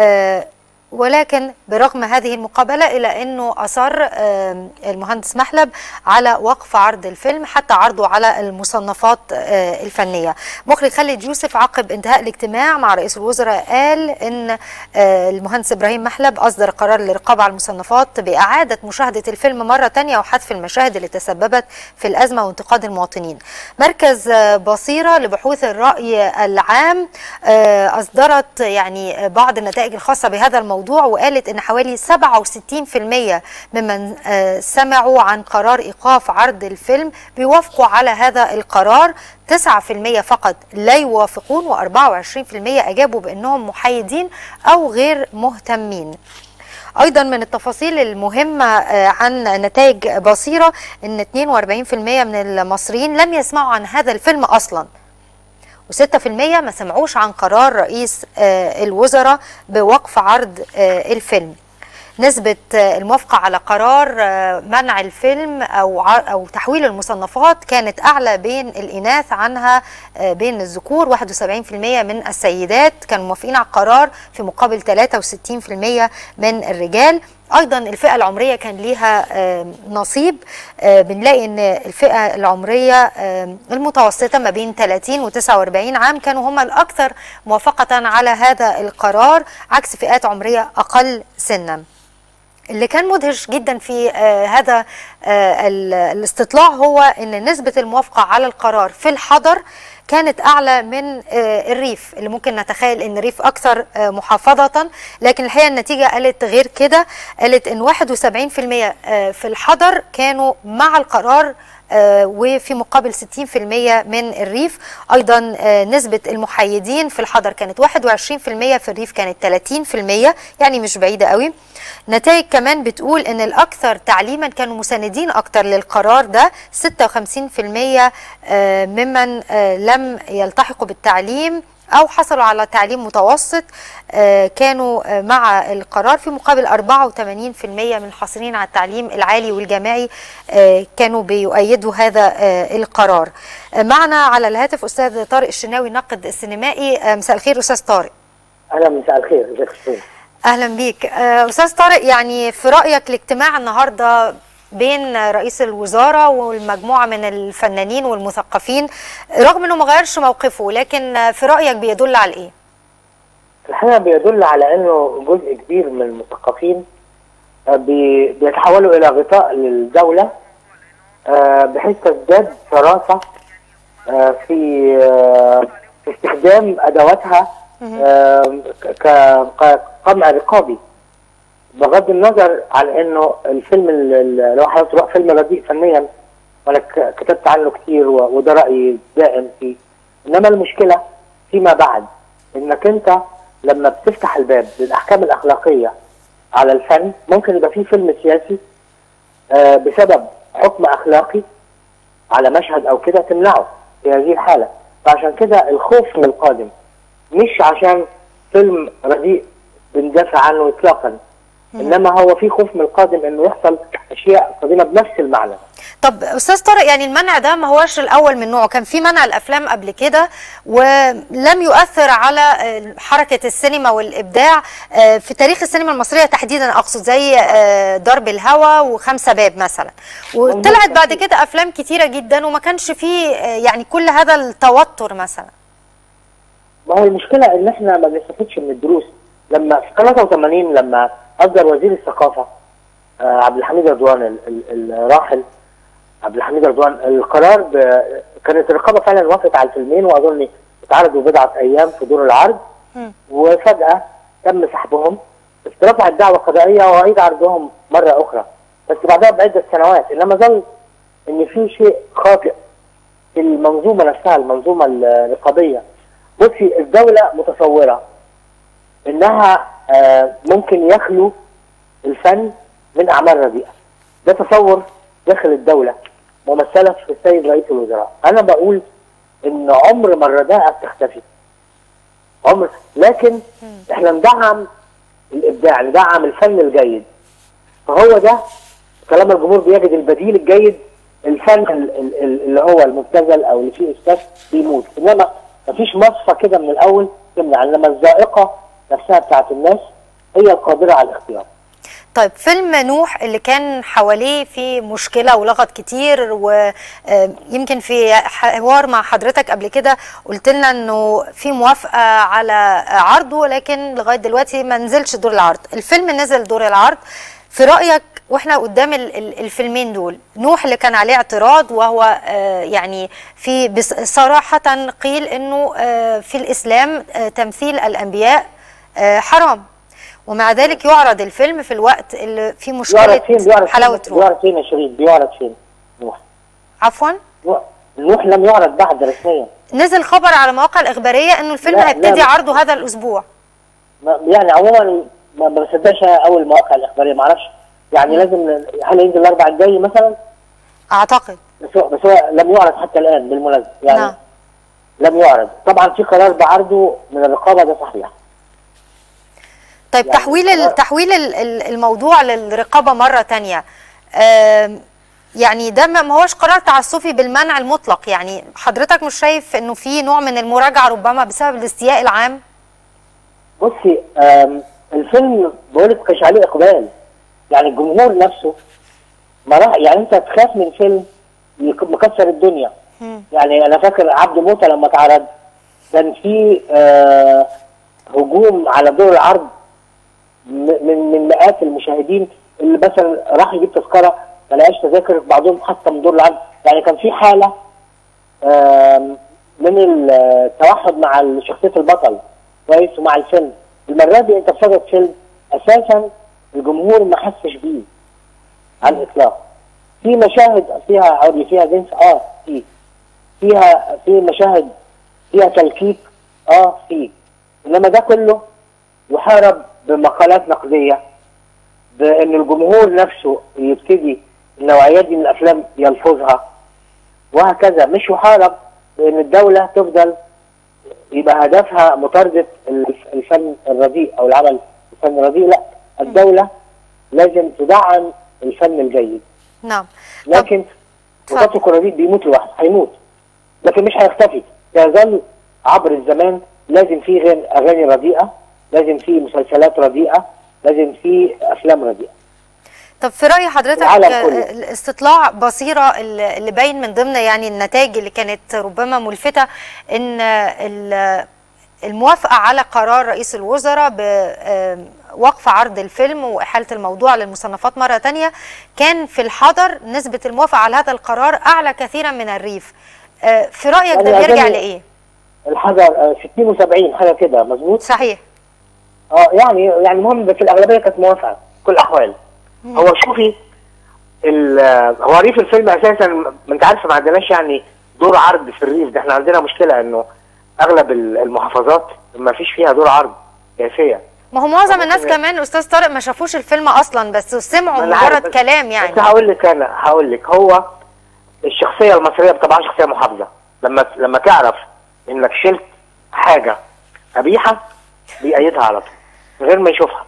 ولكن برغم هذه المقابله الا انه اصر المهندس محلب على وقف عرض الفيلم حتى عرضه على المصنفات الفنيه. مخرج خالد يوسف عقب انتهاء الاجتماع مع رئيس الوزراء قال ان المهندس ابراهيم محلب اصدر قرار للرقابه على المصنفات باعاده مشاهده الفيلم مره ثانيه وحذف المشاهد اللي تسببت في الازمه وانتقاد المواطنين. مركز بصيره لبحوث الراي العام اصدرت يعني بعض النتائج الخاصه بهذا الموضوع الموضوع وقالت ان حوالي 67% ممن سمعوا عن قرار ايقاف عرض الفيلم بيوافقوا على هذا القرار 9% فقط لا يوافقون و24% اجابوا بانهم محايدين او غير مهتمين ايضا من التفاصيل المهمه عن نتائج بصيره ان 42% من المصريين لم يسمعوا عن هذا الفيلم اصلا و6% ما سمعوش عن قرار رئيس الوزراء بوقف عرض الفيلم نسبة الموافقة على قرار منع الفيلم أو أو تحويل المصنفات كانت أعلى بين الإناث عنها بين الذكور 71% من السيدات كانوا موافقين على القرار في مقابل 63% من الرجال ايضا الفئه العمريه كان ليها نصيب بنلاقي ان الفئه العمريه المتوسطه ما بين 30 و 49 عام كانوا هم الاكثر موافقه على هذا القرار عكس فئات عمريه اقل سنا اللي كان مدهش جدا في آه هذا آه الاستطلاع هو ان نسبه الموافقه على القرار في الحضر كانت اعلى من آه، الريف اللي ممكن نتخيل ان الريف اكثر آه، محافظه لكن الحقيقه النتيجه قالت غير كده قالت ان 71% آه، في الحضر كانوا مع القرار آه، وفي مقابل 60% من الريف ايضا آه، نسبه المحايدين في الحضر كانت 21% في الريف كانت 30% يعني مش بعيده قوي نتائج كمان بتقول ان الاكثر تعليما كانوا مساندين اكتر للقرار ده 56% آه، ممن آه، لم يلتحقوا بالتعليم او حصلوا على تعليم متوسط آه، كانوا آه، مع القرار في مقابل 84% من الحاصلين على التعليم العالي والجامعي آه، كانوا بيؤيدوا هذا آه، القرار آه، معنا على الهاتف استاذ طارق الشناوي الناقد السينمائي آه، مساء الخير استاذ طارق اهلا مساء الخير ازيك يا أستاذ؟ اهلا بيك آه، استاذ طارق يعني في رايك الاجتماع النهارده بين رئيس الوزاره والمجموعه من الفنانين والمثقفين رغم انه ما غيرش موقفه لكن آه، في رايك بيدل على ايه؟ الحقيقه بيدل على انه جزء كبير من المثقفين آه، بي- بيتحولوا الى غطاء للدوله آه، بحيث تزداد شراسه آه، في آه، في استخدام ادواتها آه، ك- ك- كقمع رقابي بغض النظر عن انه الفيلم ال- ال- لو حضرتك تروح فيلم رديء فنيا وانا ك- كتبت عنه كتير و- وده رايي دائم فيه انما المشكله فيما بعد انك انت لما بتفتح الباب للاحكام الاخلاقيه على الفن ممكن يبقى فيه فيلم سياسي آه، بسبب حكم اخلاقي على مشهد او كده تمنعه في هذه الحاله فعشان كده الخوف من القادم مش عشان فيلم رديء بندافع عنه اطلاقا انما هو في خوف من القادم انه يحصل اشياء قادمه بنفس المعنى طب استاذ طارق يعني المنع ده ما هوش الاول من نوعه كان في منع الافلام قبل كده ولم يؤثر على آه، حركه السينما والابداع آه، في تاريخ السينما المصريه تحديدا اقصد زي آه، ضرب الهوى وخمسه باب مثلا وطلعت بعد كده افلام كتيره جدا وما كانش فيه آه، يعني كل هذا التوتر مثلا ما هو المشكله ان احنا ما بنستفدش من الدروس لما في 83 لما اصدر وزير الثقافه آه، عبد الحميد رضوان ال- ال- الراحل عبد الحميد رضوان القرار ب... كانت الرقابه فعلا وافقت على الفيلمين واظن اتعرضوا بضعه ايام في دور العرض وفجاه تم سحبهم اترفعت دعوه قضائيه واعيد عرضهم مره اخرى بس بعدها بعده سنوات انما ظل ان في شيء خاطئ في المنظومه نفسها المنظومه الرقابيه بصي الدوله متصوره انها آه، ممكن يخلو الفن من اعمال رديئه ده تصور داخل الدوله ممثله في السيد رئيس الوزراء انا بقول ان عمر ما الرداءه بتختفي عمر لكن احنا ندعم الابداع ندعم الفن الجيد فهو ده طالما الجمهور بيجد البديل الجيد الفن ال- ال- ال- اللي هو المبتذل او اللي فيه اسفاف بيموت انما مفيش مصفى كده من الاول تمنع انما الذائقه نفسها بتاعت الناس هي القادره على الاختيار طيب فيلم نوح اللي كان حواليه في مشكلة ولغط كتير ويمكن في حوار مع حضرتك قبل كده قلت لنا انه في موافقة على عرضه لكن لغاية دلوقتي ما نزلش دور العرض الفيلم نزل دور العرض في رأيك واحنا قدام ال- ال- الفيلمين دول نوح اللي كان عليه اعتراض وهو آه، يعني في بص- صراحة قيل انه آه، في الاسلام آه، تمثيل الانبياء آه، حرام ومع ذلك يعرض الفيلم في الوقت اللي فيه بيعرض مشكله فين بيعرض حلاوه فين روح بيعرض فين يا شريف بيعرض فين نوح عفوا نوح- نوح لم يعرض بعد رسميا نزل خبر على مواقع الاخباريه انه الفيلم لا، هيبتدي لا. عرضه هذا الاسبوع ما- يعني عموما ما ما بصدقش اول المواقع الاخباريه ما اعرفش يعني لازم هل ينزل الاربع الجاي مثلا اعتقد بس هو بس هو لم يعرض حتى الان بالمناسبه يعني نعم. لم يعرض طبعا في قرار بعرضه من الرقابه ده صحيح طيب يعني تحويل ال- تحويل ال- ال- الموضوع للرقابه مره تانية آم، يعني ده ما ما هوش قرار تعسفي بالمنع المطلق يعني حضرتك مش شايف انه في نوع من المراجعه ربما بسبب الاستياء العام بصي آم، الفيلم بقول لك ما كانش عليه اقبال يعني الجمهور نفسه ما راح يعني انت تخاف من فيلم يك- مكسر الدنيا يعني انا فاكر عبد موته لما اتعرض كان في آه هجوم على دور العرض م- من من مئات المشاهدين اللي مثلا راح يجيب تذكره ما لقاش تذاكر بعضهم حتى من دور العرض يعني كان في حاله آم، من التوحد مع شخصيه البطل كويس ومع الفيلم المره دي انت بصدد فيلم اساسا الجمهور ما حسش بيه على الاطلاق في مشاهد فيها عري فيها جنس اه في فيها في مشاهد فيها تلكيك اه في انما ده كله يحارب بمقالات نقديه بان الجمهور نفسه يبتدي النوعيات دي من الافلام يلفظها وهكذا مش يحارب بان الدوله تفضل يبقى هدفها مطارده الف- الفن الرديء او العمل الفن الرديء لا الدوله لازم تدعم الفن الجيد نعم لكن وتترك الرديء بيموت لوحده هيموت لكن مش هيختفي يظل عبر الزمان لازم في غن- اغاني رديئه لازم في مسلسلات رديئه لازم في افلام رديئه طب في رأي حضرتك العالم آه، كله. الاستطلاع بصيرة اللي اللي باين من ضمن يعني النتائج اللي كانت ربما ملفتة ان ال- الموافقة على قرار رئيس الوزراء بوقف عرض الفيلم وإحالة الموضوع للمصنفات مرة تانية كان في الحضر نسبة الموافقة على هذا القرار أعلى كثيرا من الريف آه، في رأيك ده يعني بيرجع أظن لإيه؟ الحجر آه، 60 و70 حاجه كده مظبوط صحيح اه يعني يعني المهم بس الاغلبيه كانت موافقه في كل الاحوال هو شوفي ال- آه، هو ريف الفيلم اساسا ما انت عارف ما عندناش يعني دور عرض في الريف ده احنا عندنا مشكله انه اغلب ال- المحافظات ما فيش فيها دور عرض سياسيه ما هو معظم الناس كمان أستاذ طارق ما شافوش الفيلم أصلا بس سمعوا أنا عارف، مجرد بس- كلام يعني بس هقول لك انا هقول لك هو الشخصيه المصريه طبعا شخصيه محافظه لما لما تعرف انك شلت حاجه قبيحه بيأيدها على طول من غير ما يشوفها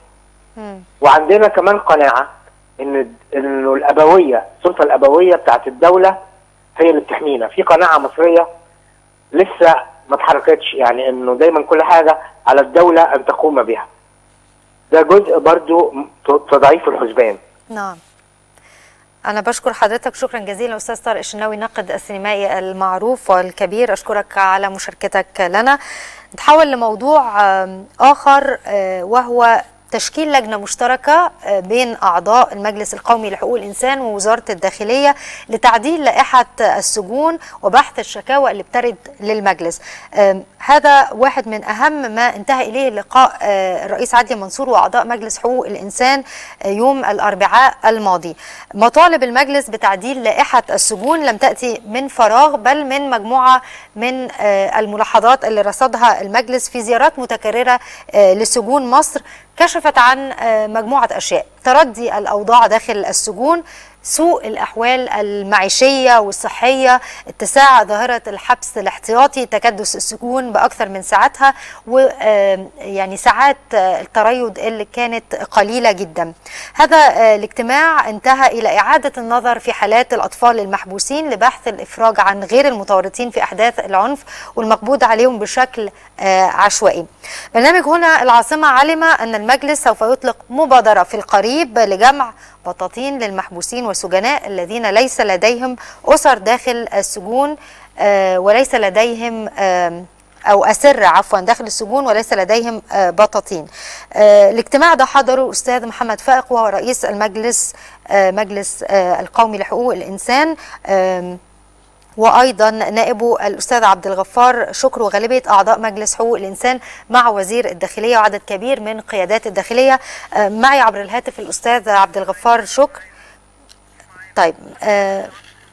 وعندنا كمان قناعه ان انه الابويه السلطه الابويه بتاعت الدوله هي اللي بتحمينا في قناعه مصريه لسه ما اتحركتش يعني انه دايما كل حاجه على الدوله ان تقوم بها ده جزء برضو م- تضعيف الحسبان نعم أنا بشكر حضرتك شكرا جزيلا أستاذ طارق الشناوي ناقد السينمائي المعروف والكبير أشكرك على مشاركتك لنا نتحول لموضوع آم، آخر آه، وهو تشكيل لجنة مشتركة آه، بين أعضاء المجلس القومي لحقوق الإنسان ووزارة الداخلية لتعديل لائحة السجون وبحث الشكاوى اللي بترد للمجلس آم، هذا واحد من أهم ما انتهى إليه لقاء آه، الرئيس عدلي منصور وأعضاء مجلس حقوق الإنسان آه، يوم الأربعاء الماضي مطالب المجلس بتعديل لائحة السجون لم تأتي من فراغ بل من مجموعة من آه، الملاحظات اللي رصدها المجلس في زيارات متكررة آه، لسجون مصر كشفت عن آه، مجموعة أشياء تردي الأوضاع داخل السجون سوء الأحوال المعيشية والصحية اتساع ظاهرة الحبس الاحتياطي تكدس السجون بأكثر من ساعاتها ويعني ساعات آه، التريض اللي كانت قليلة جدا هذا آه، الاجتماع انتهى إلى إعادة النظر في حالات الأطفال المحبوسين لبحث الإفراج عن غير المتورطين في أحداث العنف والمقبوض عليهم بشكل آه، عشوائي برنامج هنا العاصمة علم أن المجلس سوف يطلق مبادرة في القريب لجمع بطاطين للمحبوسين والسجناء الذين ليس لديهم أسر داخل السجون آه، وليس لديهم آم، أو أسر عفوا داخل السجون وليس لديهم آه، بطاطين آه، الاجتماع ده حضره الأستاذ محمد فائق وهو رئيس المجلس آه، مجلس آه، القومي لحقوق الإنسان آم، وايضا نائبه الاستاذ عبد الغفار شكر وغالبيه اعضاء مجلس حقوق الانسان مع وزير الداخليه وعدد كبير من قيادات الداخليه آه، معي عبر الهاتف الاستاذ عبد الغفار شكر طيب آه،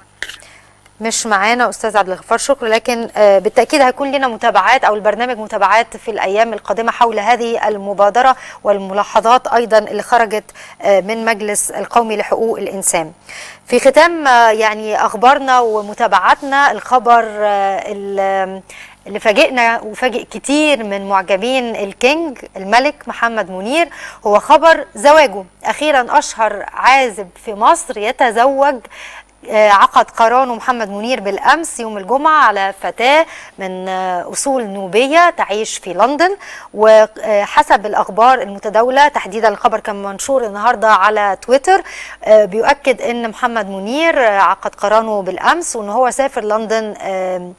مش معانا استاذ عبد الغفار شكر لكن آه، بالتاكيد هيكون لنا متابعات او البرنامج متابعات في الايام القادمه حول هذه المبادره والملاحظات ايضا اللي خرجت آه، من مجلس القومي لحقوق الانسان. في ختام آه، يعني اخبارنا ومتابعاتنا الخبر آه، ال- اللي فاجئنا وفاجئ كتير من معجبين الكينج الملك محمد منير هو خبر زواجه اخيرا اشهر عازب في مصر يتزوج آه، عقد قرانه محمد منير بالامس يوم الجمعه على فتاه من آه، اصول نوبيه تعيش في لندن وحسب الاخبار المتداوله تحديدا الخبر كان منشور النهارده على تويتر آه، بيؤكد ان محمد منير آه، عقد قرانه بالامس وان هو سافر لندن آه،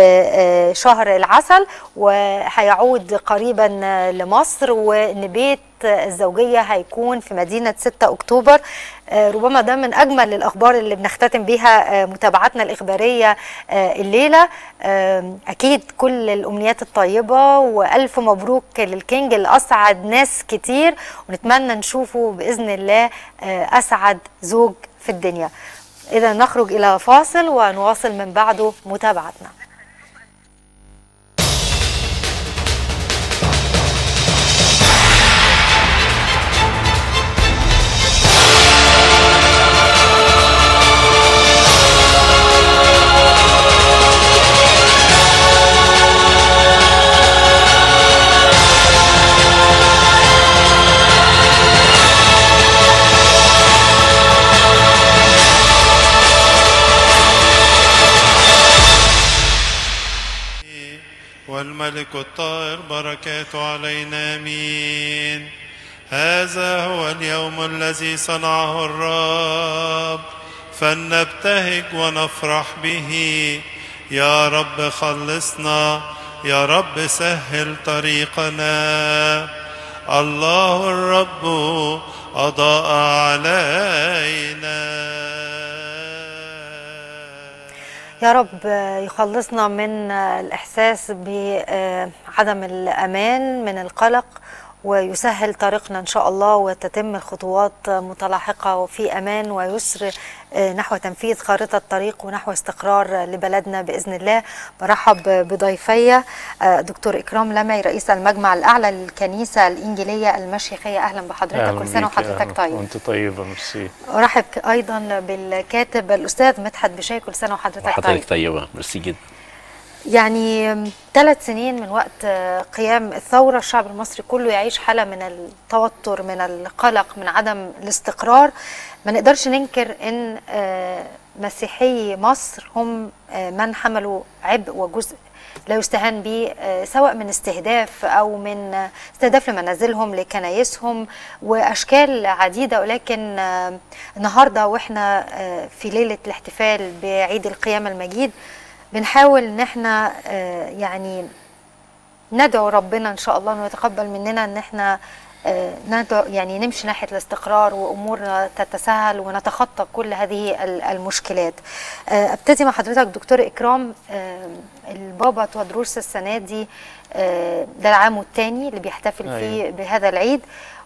لشهر العسل وهيعود قريبا آه، لمصر وان بيت الزوجية هيكون في مدينة 6 أكتوبر آه، ربما ده من أجمل الأخبار اللي بنختتم بيها آه، متابعتنا الإخبارية آه، الليلة آم، أكيد كل الأمنيات الطيبة وألف مبروك للكينج اللي أسعد ناس كتير ونتمنى نشوفه بإذن الله آه، أسعد زوج في الدنيا إذا نخرج إلى فاصل ونواصل من بعده متابعتنا والملك الطاهر بركاته علينا امين هذا هو اليوم الذي صنعه الرب فلنبتهج ونفرح به يا رب خلصنا يا رب سهل طريقنا الله الرب أضاء علينا يا رب يخلصنا من الإحساس بعدم الأمان من القلق ويسهل طريقنا إن شاء الله وتتم الخطوات متلاحقة في أمان ويسر نحو تنفيذ خارطة طريق ونحو استقرار لبلدنا بإذن الله برحب بضيفي دكتور إكرام لمعي رئيس المجمع الأعلى للكنيسة الإنجيلية المشيخية أهلا بحضرتك كل سنة وحضرتك طيب وانت طيبة ميرسي أرحب أيضا بالكاتب الأستاذ مدحت بشاي كل سنة وحضرتك طيب وحضرتك طيبة ميرسي جدا يعني ثلاث سنين من وقت قيام الثورة الشعب المصري كله يعيش حالة من التوتر من القلق من عدم الاستقرار ما نقدرش ننكر ان آه، مسيحي مصر هم آه، من حملوا عبء وجزء لا يستهان به آه، سواء من استهداف او من آه، استهداف لمنازلهم لكنايسهم واشكال عديده ولكن آه، النهارده واحنا آه، في ليله الاحتفال بعيد القيامه المجيد بنحاول ان احنا آه، يعني ندعو ربنا ان شاء الله انه يتقبل مننا ان احنا آه، ندعو يعني نمشي ناحيه الاستقرار وامورنا تتسهل ونتخطى كل هذه ال- المشكلات. آه، ابتدي مع حضرتك دكتور اكرام آه، البابا تودروس السنه دي آه، ده العام الثاني اللي بيحتفل فيه أيوة. بهذا العيد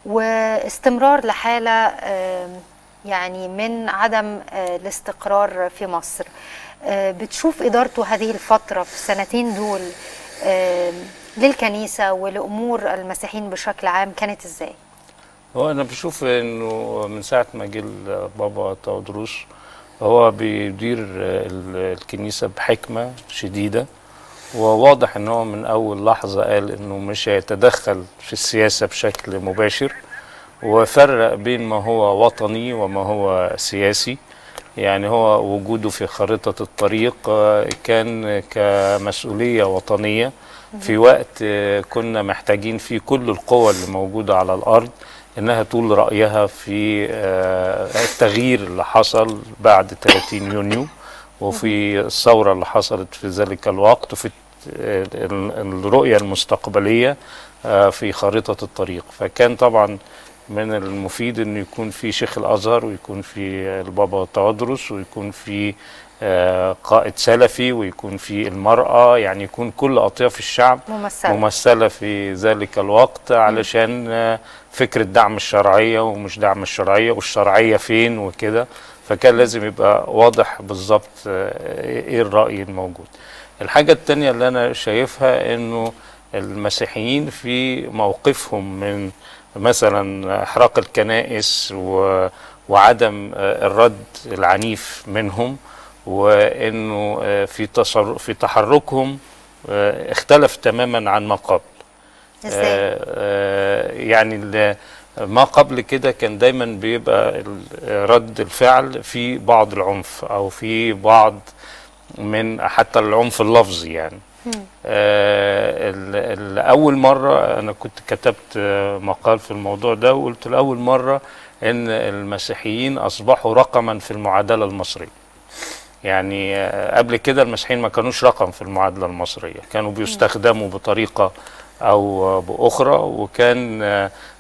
واستمرار لحاله آه، يعني من عدم آه، الاستقرار في مصر. آه، بتشوف ادارته هذه الفتره في السنتين دول آه، للكنيسه ولامور المسيحيين بشكل عام كانت ازاي؟ هو انا بشوف انه من ساعه ما جه بابا تودروس هو بيدير ال- الكنيسه بحكمه شديده وواضح ان هو من اول لحظه قال انه مش هيتدخل في السياسه بشكل مباشر وفرق بين ما هو وطني وما هو سياسي يعني هو وجوده في خارطة الطريق آه، كان كمسؤولية وطنية في وقت آه، كنا محتاجين فيه كل القوى اللي موجودة على الأرض إنها تقول رأيها في آه، التغيير اللي حصل بعد 30 يونيو وفي الثورة اللي حصلت في ذلك الوقت وفي ال- ال- الرؤية المستقبلية آه، في خارطة الطريق فكان طبعا من المفيد انه يكون في شيخ الازهر ويكون في البابا تودرس ويكون في آه، قائد سلفي ويكون في المرأة يعني يكون كل أطياف الشعب ممثلة. ممثلة في ذلك الوقت علشان آه، فكرة دعم الشرعية ومش دعم الشرعية والشرعية فين وكده فكان لازم يبقى واضح بالظبط آه، ايه الرأي الموجود الحاجة التانية اللي أنا شايفها إنه المسيحيين في موقفهم من مثلا إحراق الكنائس و وعدم آه، الرد العنيف منهم وإنه آه، في تصر في تحركهم آه، اختلف تماما عن ما قبل ازاي؟ آه، آه، يعني ال- ما قبل كده كان دايما بيبقى ال- رد الفعل في بعض العنف او في بعض من حتى العنف اللفظي يعني آه، ال- ال- أول مرة أنا كنت كتبت آه، مقال في الموضوع ده وقلت لأول مرة إن المسيحيين أصبحوا رقما في المعادلة المصرية يعني آه، قبل كده المسيحيين ما كانوش رقم في المعادلة المصرية كانوا بيستخدموا بطريقة أو آه، بأخرى وكان آه،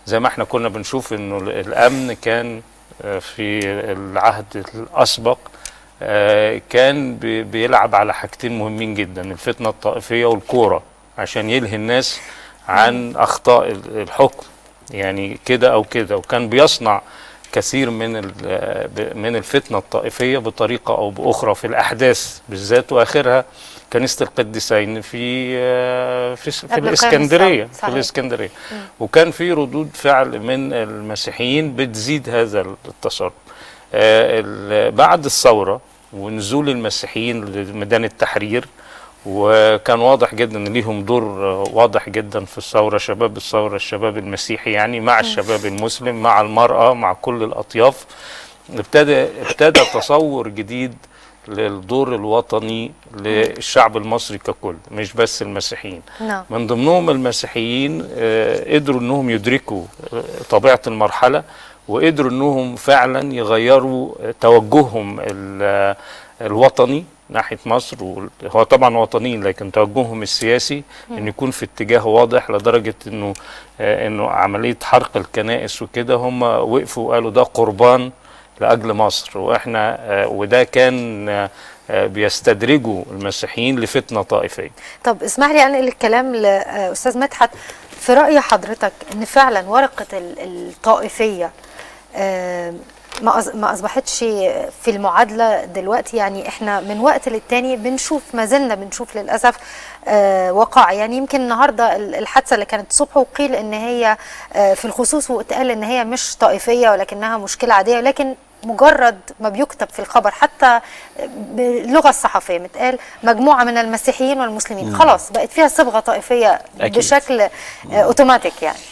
زي ما احنا كنا بنشوف انه ال- الامن كان آه، في العهد الاسبق آه، كان بي- بيلعب على حاجتين مهمين جدا الفتنه الطائفيه والكوره عشان يلهي الناس عن اخطاء ال- الحكم يعني كده او كده وكان بيصنع كثير من ال- ب- من الفتنه الطائفيه بطريقه او باخرى في الاحداث بالذات واخرها كنيسه القديسين في آه، في, في قبل قيام الاسكندريه الثورة، في صحيح. الاسكندريه مم. وكان في ردود فعل من المسيحيين بتزيد هذا التصرف آه، ال- بعد الثوره ونزول المسيحيين لميدان التحرير وكان واضح جدا ان ليهم دور آه، واضح جدا في الثوره شباب الثوره الشباب المسيحي يعني مع الشباب المسلم مع المراه مع كل الاطياف ابتدى ابتدى تصور جديد للدور الوطني للشعب المصري ككل مش بس المسيحيين نعم من ضمنهم المسيحيين آه، قدروا انهم يدركوا آه، طبيعه المرحله وقدروا انهم فعلا يغيروا آه، توجههم ال- آه، الوطني ناحيه مصر وال- هو طبعا وطنيين لكن توجههم السياسي ان يكون في اتجاه واضح لدرجه انه آه، انه عمليه حرق الكنائس وكده هم وقفوا وقالوا ده قربان لاجل مصر واحنا آه، وده كان آه، آه، بيستدرجوا المسيحيين لفتنه طائفيه طب اسمح لي انقل الكلام لاستاذ مدحت في راي حضرتك ان فعلا ورقه ال- الطائفيه آه، ما أص- ما اصبحتش في المعادله دلوقتي يعني احنا من وقت للتاني بنشوف ما زلنا بنشوف للاسف آه، وقائع يعني يمكن النهارده ال- الحادثه اللي كانت الصبح وقيل ان هي آه، في الخصوص واتقال ان هي مش طائفيه ولكنها مشكله عاديه ولكن مجرد ما بيكتب في الخبر حتى باللغه الصحفيه متقال مجموعه من المسيحيين والمسلمين مم. خلاص بقت فيها صبغه طائفيه أكيد. بشكل آه، اوتوماتيك يعني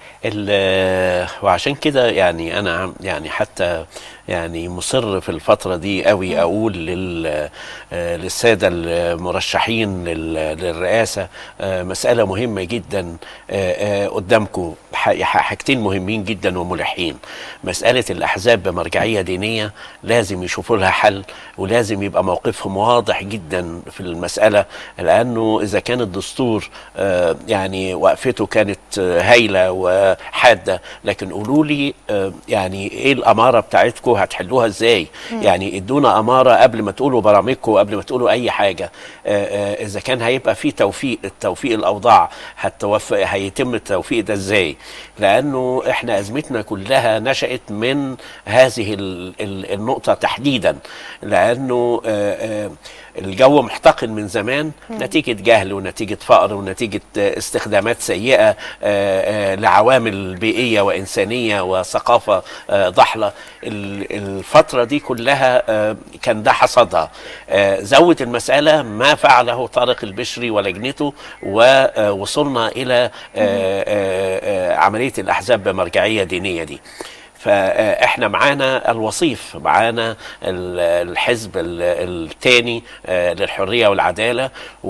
ال- وعشان كده يعني انا عم- يعني حتى يعني مصر في الفتره دي قوي اقول لل آه، للساده المرشحين لل- للرئاسه آه، مساله مهمه جدا آه، آه، قدامكم ح- حاجتين مهمين جدا وملحين مساله الاحزاب بمرجعيه دينيه لازم يشوفوا لها حل ولازم يبقى موقفهم واضح جدا في المساله لانه اذا كان الدستور آه، يعني وقفته كانت آه، هايله وحاده لكن قولوا لي آه، يعني ايه الاماره بتاعتكم هتحلوها ازاي مم. يعني ادونا اماره قبل ما تقولوا برامجكم قبل ما تقولوا اي حاجه آه، آه، اذا كان هيبقى في توفيق التوفيق الاوضاع هتوفق هيتم التوفيق ده ازاي لانه احنا ازمتنا كلها نشات من هذه ال- ال- النقطه تحديدا لانه آه، آه، الجو محتقن من زمان مم. نتيجه جهل ونتيجه فقر ونتيجه آه، استخدامات سيئه آه، آه، لعوامل بيئيه وانسانيه وثقافه آه، ضحله ال- الفتره دي كلها آه، كان ده حصدها آه، زود المساله ما فعله طارق البشري ولجنته ووصلنا الى آه، آه، آه، عمليه الاحزاب بمرجعيه دينيه دي فاحنا معانا الوصيف معانا ال- الحزب الثاني للحريه والعداله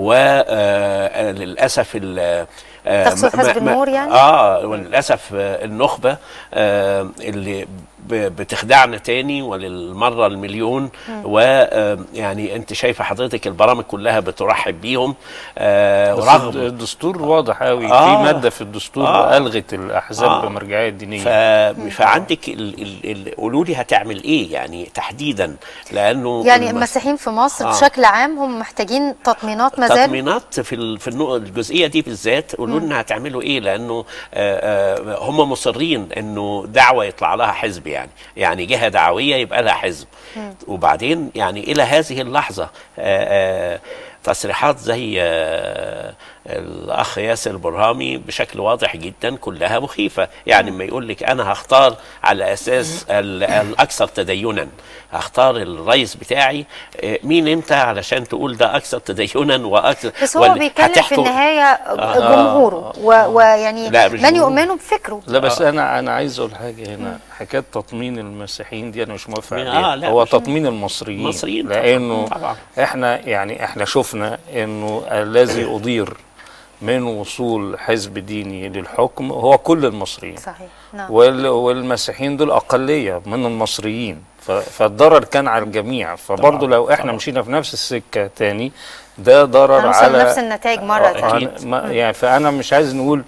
وللاسف تقصد حزب النور يعني؟ اه وللاسف آه، النخبه آه اللي ب- بتخدعنا تاني وللمره المليون مم. ويعني انت شايفه حضرتك البرامج كلها بترحب بيهم آه بس ورغم الدستور واضح قوي آه. في ماده في الدستور آه. الغت الاحزاب آه. بمرجعيه دينيه ف... فعندك ال... ال... ال... قولوا لي هتعمل ايه يعني تحديدا لانه يعني الم- المسيحيين في مصر آه. بشكل عام هم محتاجين تطمينات مازال تطمينات في ال... في النق- الجزئيه دي بالذات قولوا لنا هتعملوا ايه لانه آه، آه، هم مصرين انه دعوه يطلع لها حزب يعني يعني جهه دعويه يبقى لها حزب وبعدين يعني الى هذه اللحظه آه، آه، تصريحات زي آه، الاخ ياسر برهامي بشكل واضح جدا كلها مخيفه يعني ما يقول لك انا هختار على اساس ال- الاكثر تدينا هختار الرئيس بتاعي آه، مين انت علشان تقول ده اكثر تدينا واكثر بس هو ولا بيتكلم في هتحكم- النهايه آه. جمهوره و- ويعني لا، مش من جمهور. يؤمنوا بفكره لا بس انا انا عايز اقول حاجه هنا حكايه تطمين المسيحيين دي انا مش موافق آه، عليها لا، هو مش- تطمين المصريين المصريين طبعاً. لانه طبعاً. احنا يعني احنا شفنا انه الذي اضير من وصول حزب ديني للحكم هو كل المصريين صحيح نعم وال- والمسيحيين دول اقليه من المصريين ف- فالضرر كان على الجميع فبرضه لو احنا مشينا في نفس السكه تاني ده ضرر هنوصل على نفس النتائج مرة آه، تانية. هن- ما- يعني فانا مش عايز نقول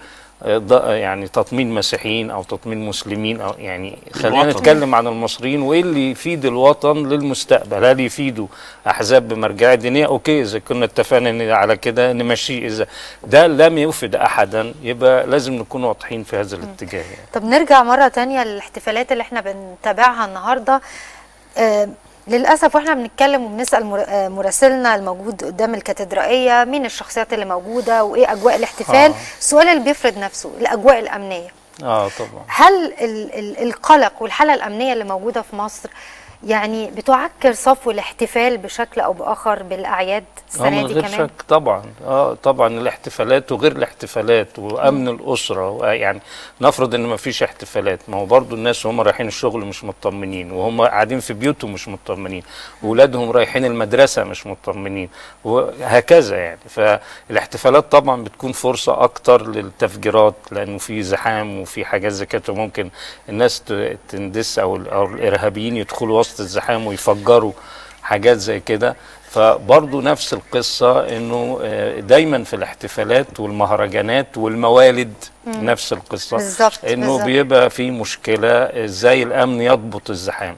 آه، ض- يعني تطمين مسيحيين او تطمين مسلمين او يعني خلينا الوطن. نتكلم عن المصريين وايه اللي يفيد الوطن للمستقبل هل يفيدوا احزاب بمرجعيه دينيه اوكي اذا كنا اتفقنا إن على كده نمشيه اذا ده لم يفد احدا يبقى لازم نكون واضحين في هذا الاتجاه يعني. طب نرجع مرة تانية للاحتفالات اللي احنا بنتابعها النهاردة آه للأسف واحنا بنتكلم وبنسأل مر- آه، مراسلنا الموجود قدام الكاتدرائية مين الشخصيات اللي موجودة وإيه أجواء الاحتفال آه. السؤال اللي بيفرض نفسه الأجواء الأمنية اه طبعا هل ال ال القلق والحالة الأمنية اللي موجودة في مصر يعني بتعكر صفو الاحتفال بشكل أو بآخر بالأعياد اه السنة من دي غير كمان؟ شك طبعا اه طبعا الاحتفالات وغير الاحتفالات وامن الاسره و- يعني نفرض ان ما فيش احتفالات ما هو برضو الناس وهم رايحين الشغل مش مطمنين وهم قاعدين في بيوتهم مش مطمنين واولادهم رايحين المدرسه مش مطمنين وهكذا يعني فالاحتفالات طبعا بتكون فرصه اكتر للتفجيرات لانه في زحام وفي حاجات زي كده ممكن الناس ت- تندس او ال- او الارهابيين يدخلوا وسط الزحام ويفجروا حاجات زي كده فبرضه نفس القصة انه آه، دايما في الاحتفالات والمهرجانات والموالد مم. نفس القصة بالظبط، انه بالظبط. بيبقى في مشكلة ازاي الامن يضبط الزحام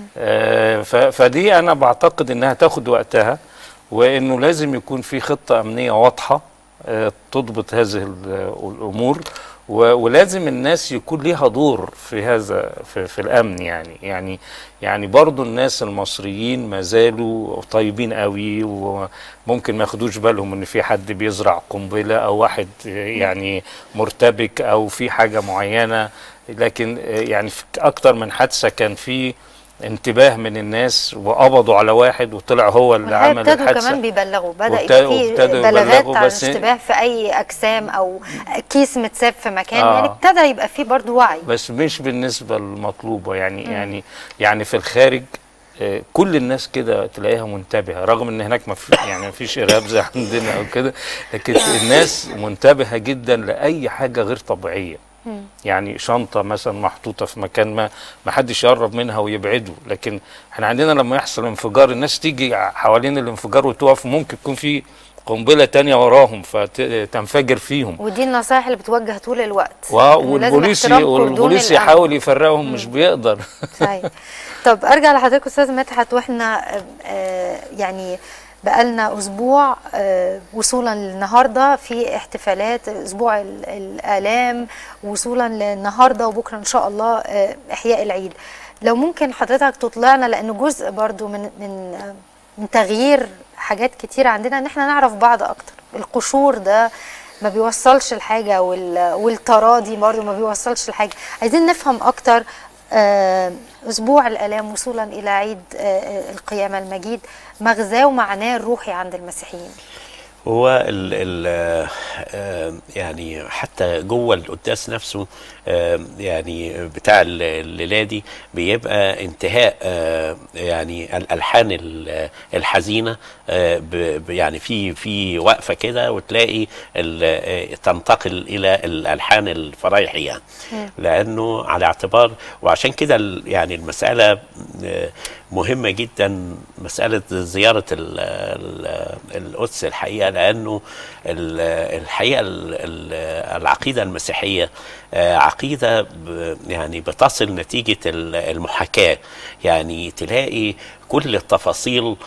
آه، ف- فدي انا بعتقد انها تاخد وقتها وانه لازم يكون في خطة امنية واضحة آه، تضبط هذه ال- الامور و- ولازم الناس يكون ليها دور في هذا في, في الامن يعني يعني يعني برضو الناس المصريين ما زالوا طيبين قوي وممكن ما ياخدوش بالهم ان في حد بيزرع قنبله او واحد يعني مرتبك او في حاجه معينه لكن يعني في اكتر من حادثه كان في انتباه من الناس وقبضوا على واحد وطلع هو اللي والحقيقة عمل ابتدوا الحادثه كمان بيبلغوا بدأ وابت- يبقى في وابتدوا بلاغات يبلغوا عن بس- اشتباه في أي أجسام أو كيس متساب في مكان آه. يعني ابتدى يبقى في برضو وعي بس مش بالنسبه المطلوبه يعني مم. يعني يعني في الخارج آه، كل الناس كده تلاقيها منتبهه رغم ان هناك ما في يعني ما فيش ارهاب زي عندنا او كده لكن الناس منتبهه جدا لاي حاجه غير طبيعيه مم. يعني شنطه مثلا محطوطه في مكان ما ما حدش يقرب منها ويبعده لكن احنا عندنا لما يحصل انفجار الناس تيجي حوالين الانفجار وتقف ممكن يكون في قنبله تانية وراهم فتنفجر فيهم ودي النصائح اللي بتوجه طول الوقت و- إنه لازم والبوليس احترام كردون والبوليس الأمن. يحاول يفرقهم مش بيقدر صحيح طب ارجع لحضرتك استاذ مدحت واحنا آه، آه، يعني بقالنا اسبوع آه، وصولا للنهارده في احتفالات اسبوع ال- الالام وصولا للنهارده وبكره ان شاء الله آه، احياء العيد لو ممكن حضرتك تطلعنا لانه جزء برضو من من آه، من تغيير حاجات كتير عندنا ان احنا نعرف بعض اكتر القشور ده ما بيوصلش لحاجه وال- والتراضي برضو ما بيوصلش لحاجه عايزين نفهم اكتر آه، اسبوع الالام وصولا الى عيد آه، آه، القيامه المجيد مغزاه ومعناه الروحي عند المسيحيين هو ال ال آه، يعني حتى جوه القداس نفسه آه، يعني بتاع ال- الليله دي بيبقى انتهاء آه، يعني الالحان ال- الحزينه آه، ب- ب- يعني في في وقفه كده وتلاقي ال- آه، تنتقل الى الالحان الفرايحيه لانه على اعتبار وعشان كده ال- يعني المساله آه، مهمه جدا مساله زياره ال- ال- القدس الحقيقه لانه ال- الحقيقه ال- ال- العقيده المسيحيه آه، عقيده ب- يعني بتصل نتيجه ال- المحاكاه يعني تلاقي كل التفاصيل ال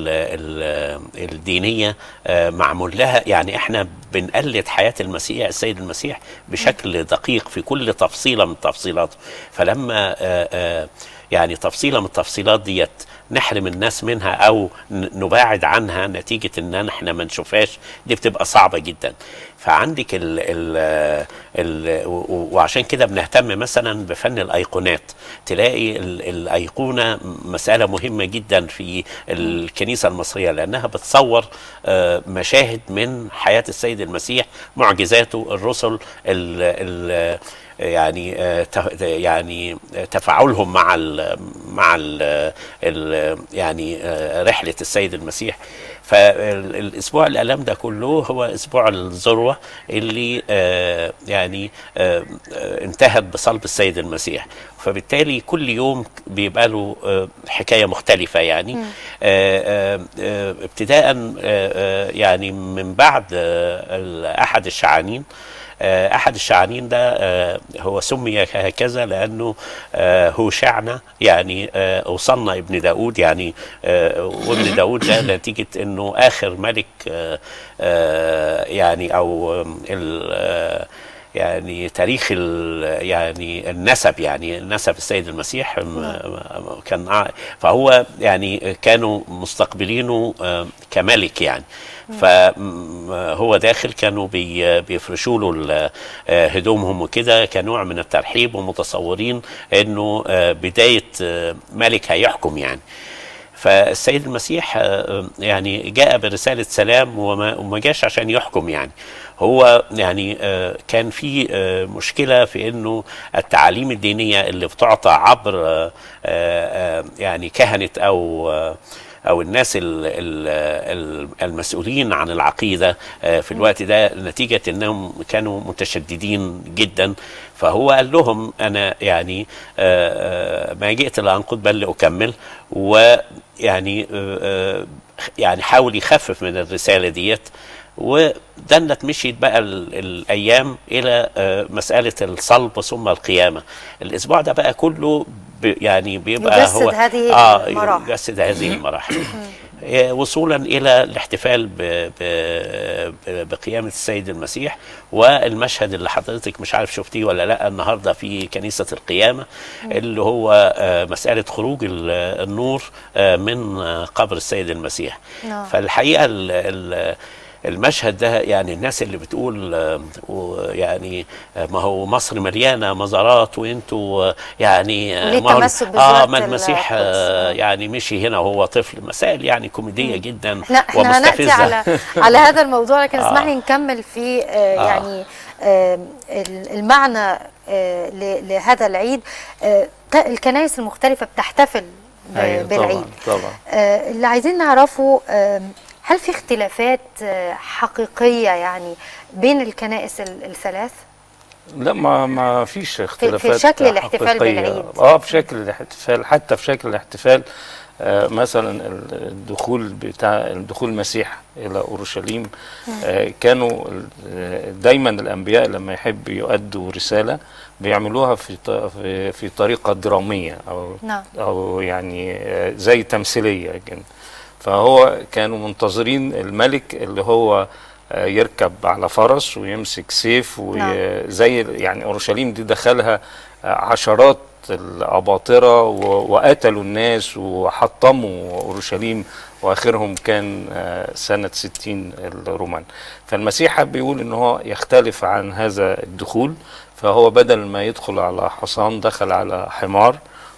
ال الدينيه آه، معمول لها يعني احنا بنقلد حياه المسيح السيد المسيح بشكل دقيق في كل تفصيله من تفصيلاته فلما آه، آه، يعني تفصيله من التفصيلات ديت نحرم الناس منها او ن- نباعد عنها نتيجه ان احنا ما نشوفهاش دي بتبقى صعبه جدا فعندك ال ال ال و- وعشان كده بنهتم مثلا بفن الايقونات تلاقي ال- الايقونه مساله مهمه جدا في الكنيسه المصريه لانها بتصور آه، مشاهد من حياه السيد المسيح معجزاته الرسل ال ال يعني آه، ت- يعني تفاعلهم مع ال مع ال ال يعني آه، رحله السيد المسيح فالاسبوع الالام ده كله هو اسبوع الذروه اللي آه، يعني آه، آه، انتهت بصلب السيد المسيح فبالتالي كل يوم بيبقى له آه، حكايه مختلفه يعني مم. آه، آه، آه، ابتداء آه، آه، يعني من بعد آه، احد الشعانين آه، احد الشعانين ده آه، هو سمي هكذا لانه آه، هوشعنا يعني آه، اوصلنا ابن داود يعني آه، وابن داود ده نتيجه انه اخر ملك آه، آه، يعني او آم، ال- آه، يعني تاريخ ال- يعني النسب يعني نسب السيد المسيح م- م- كان ع- فهو يعني كانوا مستقبلينه آه، كملك يعني فهو داخل كانوا بي- بيفرشوا له ال- آه، هدومهم وكده كنوع من الترحيب ومتصورين انه آه، بدايه آه، ملك هيحكم يعني فالسيد المسيح آه، يعني جاء برسالة سلام وما, وما جاش عشان يحكم يعني هو يعني آه، كان في آه، مشكلة في انه التعاليم الدينية اللي بتعطى عبر آه، آه، يعني كهنة او آه، او الناس ال- ال- ال- المسؤولين عن العقيده آه، في الوقت ده نتيجه انهم كانوا متشددين جدا فهو قال لهم انا يعني آه، آه، ما جئت لانقض بل لاكمل ويعني آه، آه، يعني حاول يخفف من الرساله ديت ودنت مشيت بقى ال- الايام الى آه، مساله الصلب ثم القيامه الاسبوع ده بقى كله ب- يعني بيبقى يجسد هو هذه آه المراحل. يجسد هذه المراحل آه، وصولا الى الاحتفال ب... ب... ب- بقيامه السيد المسيح والمشهد اللي حضرتك مش عارف شفتيه ولا لا النهارده في كنيسه القيامه اللي هو آه، مساله خروج ال- النور آه، من آه، قبر السيد المسيح نعم. فالحقيقه ال... ال... المشهد ده يعني الناس اللي بتقول آه، و- يعني آه، ما هو مصر مليانه مزارات وانتوا آه، يعني آه، وليه ما هو- تمسك اه بزيارة ما المسيح القدس؟ آه، يعني مشي هنا وهو طفل مسائل يعني كوميديه جدا لا احنا هناتي ومستفزه على على هذا الموضوع لكن آه. اسمح لي نكمل في آه آه. يعني آه ال- المعنى آه ل- لهذا العيد آه ك- الكنائس المختلفة بتحتفل ب- أيوة بالعيد طبعا طبعا آه اللي عايزين نعرفه آه هل في اختلافات آه حقيقية يعني بين الكنائس ال- الثلاث؟ لا ما ما فيش اختلافات شكل الاحتفال حقيقية. بالعيد. اه في شكل الاحتفال حتى في شكل الاحتفال آه مثلا ال- الدخول بتاع دخول المسيح الى اورشليم آه كانوا ال- آه، دايما الانبياء لما يحب يؤدوا رساله بيعملوها في ط- في, في طريقه دراميه او نعم. او يعني آه، زي تمثيليه كده فهو كانوا منتظرين الملك اللي هو آه، يركب على فرس ويمسك سيف وزي يعني اورشليم دي دخلها آه، عشرات الاباطره و- وقتلوا الناس وحطموا اورشليم واخرهم كان آه، سنه 60 الرومان فالمسيح حب يقول ان هو يختلف عن هذا الدخول فهو بدل ما يدخل على حصان دخل على حمار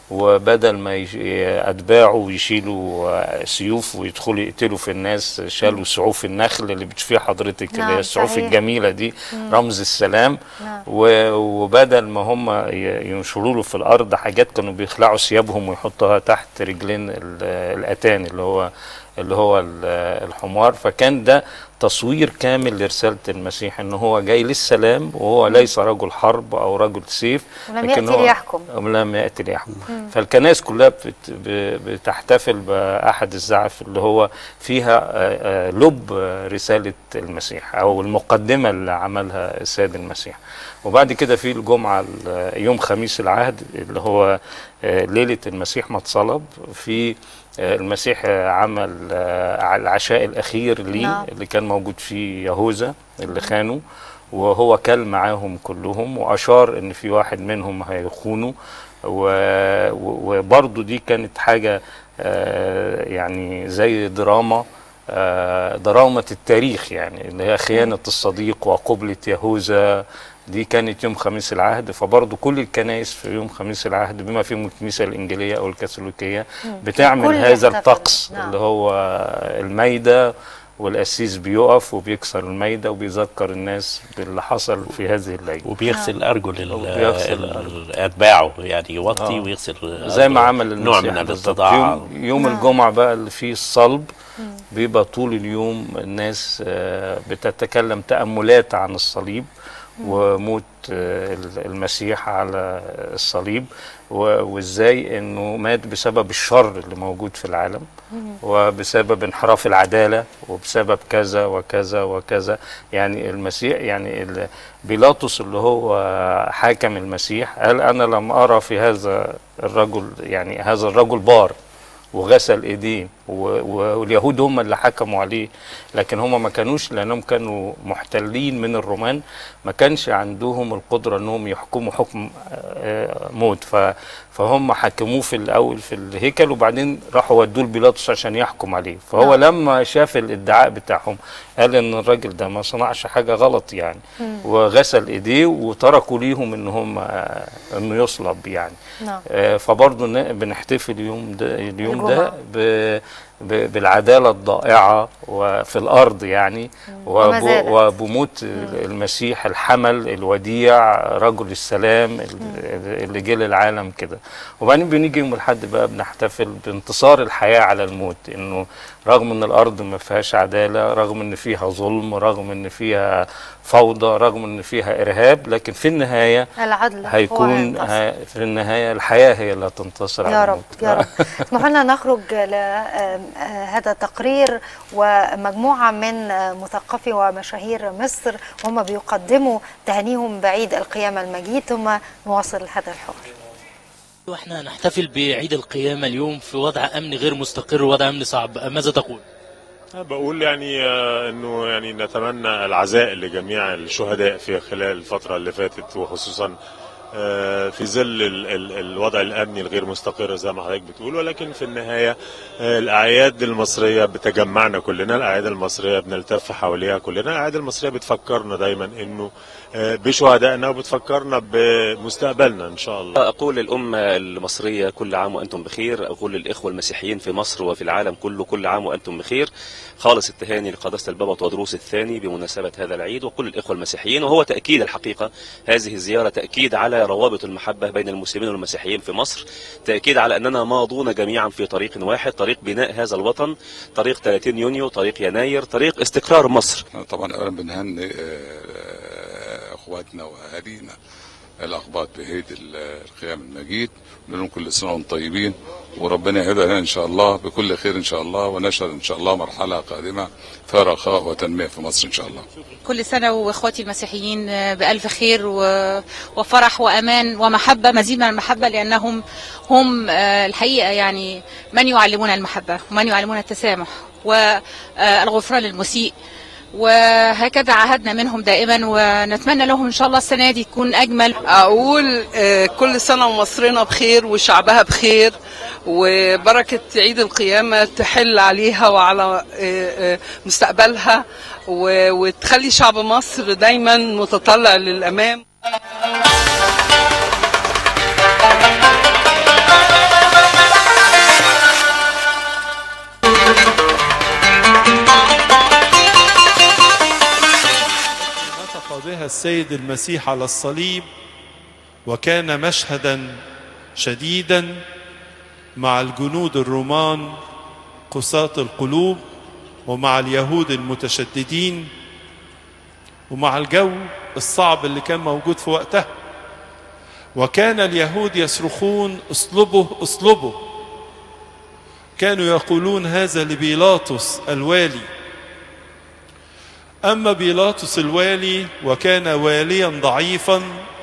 وبدل ما يش- اتباعه يشيلوا آه، سيوف ويدخلوا يقتلوا في الناس شالوا سعوف النخل اللي بتشوفيها حضرتك اللي نعم، هي السعوف صحيح. الجميله دي مم. رمز السلام نعم. و- وبدل ما هم ي- ينشروا له في الارض حاجات كانوا بيخلعوا ثيابهم ويحطوها تحت رجلين ال- الاتان اللي هو اللي هو ال- الحمار فكان ده تصوير كامل لرساله المسيح ان هو جاي للسلام وهو ليس رجل حرب او رجل سيف ولم لكن يأتي هو- ليحكم. ولم ياتي ليحكم مم. فالكنائس كلها بت- ب- بتحتفل باحد الزعف اللي هو فيها آه، آه، لب آه، رساله المسيح او المقدمه اللي عملها السيد المسيح وبعد كده في الجمعه ال- يوم خميس العهد اللي هو آه، ليله المسيح ما اتصلب في آه، المسيح آه، عمل آه، على العشاء الاخير ليه نعم. اللي كان موجود فيه يهوذا اللي خانه وهو كل معاهم كلهم واشار ان في واحد منهم هيخونه و- و- وبرضه دي كانت حاجه آه، يعني زي دراما آه، دراما التاريخ يعني اللي هي خيانه الصديق وقبله يهوذا دي كانت يوم خميس العهد فبرضه كل الكنائس في يوم خميس العهد بما فيهم الكنيسه الانجيليه او الكاثوليكيه مم. بتعمل الكل هذا يحتفل. الطقس نعم. اللي هو المايده والقسيس بيقف وبيكسر المايده وبيذكر الناس باللي حصل في هذه الليله وبيغسل ارجل ال- وبيغسل ال- أرجل. اتباعه يعني يوطي آه. ويغسل زي ما أرجل. عمل المسيح نوع من بالظبط. الاتضاع يوم, يوم نعم. الجمعه بقى اللي فيه الصلب مم. بيبقى طول اليوم الناس آه، بتتكلم تاملات عن الصليب وموت آه، المسيح على الصليب و- وازاي انه مات بسبب الشر اللي موجود في العالم وبسبب انحراف العدالة وبسبب كذا وكذا وكذا يعني المسيح يعني ال- بيلاطس اللي هو حاكم المسيح قال أنا لم أرى في هذا الرجل يعني هذا الرجل بار وغسل ايديه و- و- واليهود هم اللي حكموا عليه لكن هم ما كانوش لانهم كانوا محتلين من الرومان ما كانش عندهم القدره انهم يحكموا حكم آه، موت ف- فهم حكموه في الاول في الهيكل وبعدين راحوا ودوه لبيلاطس عشان يحكم عليه فهو نعم. لما شاف الادعاء بتاعهم قال ان الراجل ده ما صنعش حاجه غلط يعني مم. وغسل ايديه وتركوا ليهم ان هم آه، انه يصلب يعني نعم آه، فبرضه ن- بنحتفل اليوم ده اليوم ده الجمعة. ب- ب- بالعدالة الضائعة وفي الأرض يعني وما وب- زالت. وبموت المسيح الحمل الوديع رجل السلام ال- اللي جه للعالم كده وبعدين بنيجي يوم الحد بقى بنحتفل بانتصار الحياة على الموت إنه رغم إن الأرض ما فيهاش عدالة رغم إن فيها ظلم رغم إن فيها فوضى رغم إن فيها إرهاب لكن في النهاية العدل هو هيكون هينتصر. ه- في النهاية الحياة هي اللي هتنتصر على يا رب الموت يا رب اسمحوا لنا نخرج لهذا التقرير ومجموعة من آه، مثقفي ومشاهير مصر وهم بيقدموا تهانيهم بعيد القيامة المجيد ثم نواصل هذا الحوار واحنا نحتفل بعيد القيامة اليوم في وضع أمن غير مستقر ووضع أمن صعب ماذا تقول؟ بقول يعني آه، انه يعني نتمنى العزاء لجميع الشهداء في خلال الفتره اللي فاتت وخصوصا آه، في ظل ال- ال- الوضع الامني الغير مستقر زي ما حضرتك بتقول ولكن في النهايه آه، الاعياد المصريه بتجمعنا كلنا الاعياد المصريه بنلتف حواليها كلنا الاعياد المصريه بتفكرنا دايما انه آه، بشهدائنا وبتفكرنا بمستقبلنا ان شاء الله أقول للأمة المصرية كل عام وأنتم بخير أقول للإخوة المسيحيين في مصر وفي العالم كله كل عام وأنتم بخير خالص التهاني لقداسة البابا تودروس الثاني بمناسبة هذا العيد وكل الإخوة المسيحيين وهو تأكيد الحقيقة هذه الزيارة تأكيد على روابط المحبة بين المسلمين والمسيحيين في مصر تأكيد على أننا ماضون جميعا في طريق واحد طريق بناء هذا الوطن طريق 30 يونيو طريق يناير طريق استقرار مصر طبعا اولا بنهنئ آه، اخواتنا واهالينا الاقباط بعيد ال- القيام المجيد نقول لهم كل سنه وانتم طيبين وربنا يهدى لنا ان شاء الله بكل خير ان شاء الله ونشهد ان شاء الله مرحله قادمه فيها رخاء وتنميه في مصر ان شاء الله كل سنة وإخواتي المسيحيين بألف خير و- وفرح وأمان ومحبة مزيد من المحبة لأنهم هم آه، الحقيقة يعني من يعلمون المحبة ومن يعلمون التسامح والغفران للمسيء وهكذا عهدنا منهم دائما ونتمنى لهم ان شاء الله السنه دي تكون اجمل اقول آه، كل سنه ومصرنا بخير وشعبها بخير وبركه عيد القيامه تحل عليها وعلى آه، آه، مستقبلها و- وتخلي شعب مصر دايما متطلع للامام نطق بها السيد المسيح على الصليب وكان مشهدا شديدا مع الجنود الرومان قساة القلوب ومع اليهود المتشددين ومع الجو الصعب اللي كان موجود في وقتها وكان اليهود يصرخون اصلبه اصلبه كانوا يقولون هذا لبيلاطس الوالي أما بيلاطس الوالي وكان واليا ضعيفا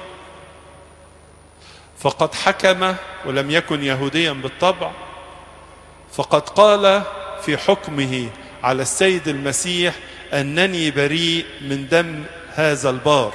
فقد حكم ولم يكن يهوديا بالطبع فقد قال في حكمه على السيد المسيح أنني بريء من دم هذا البار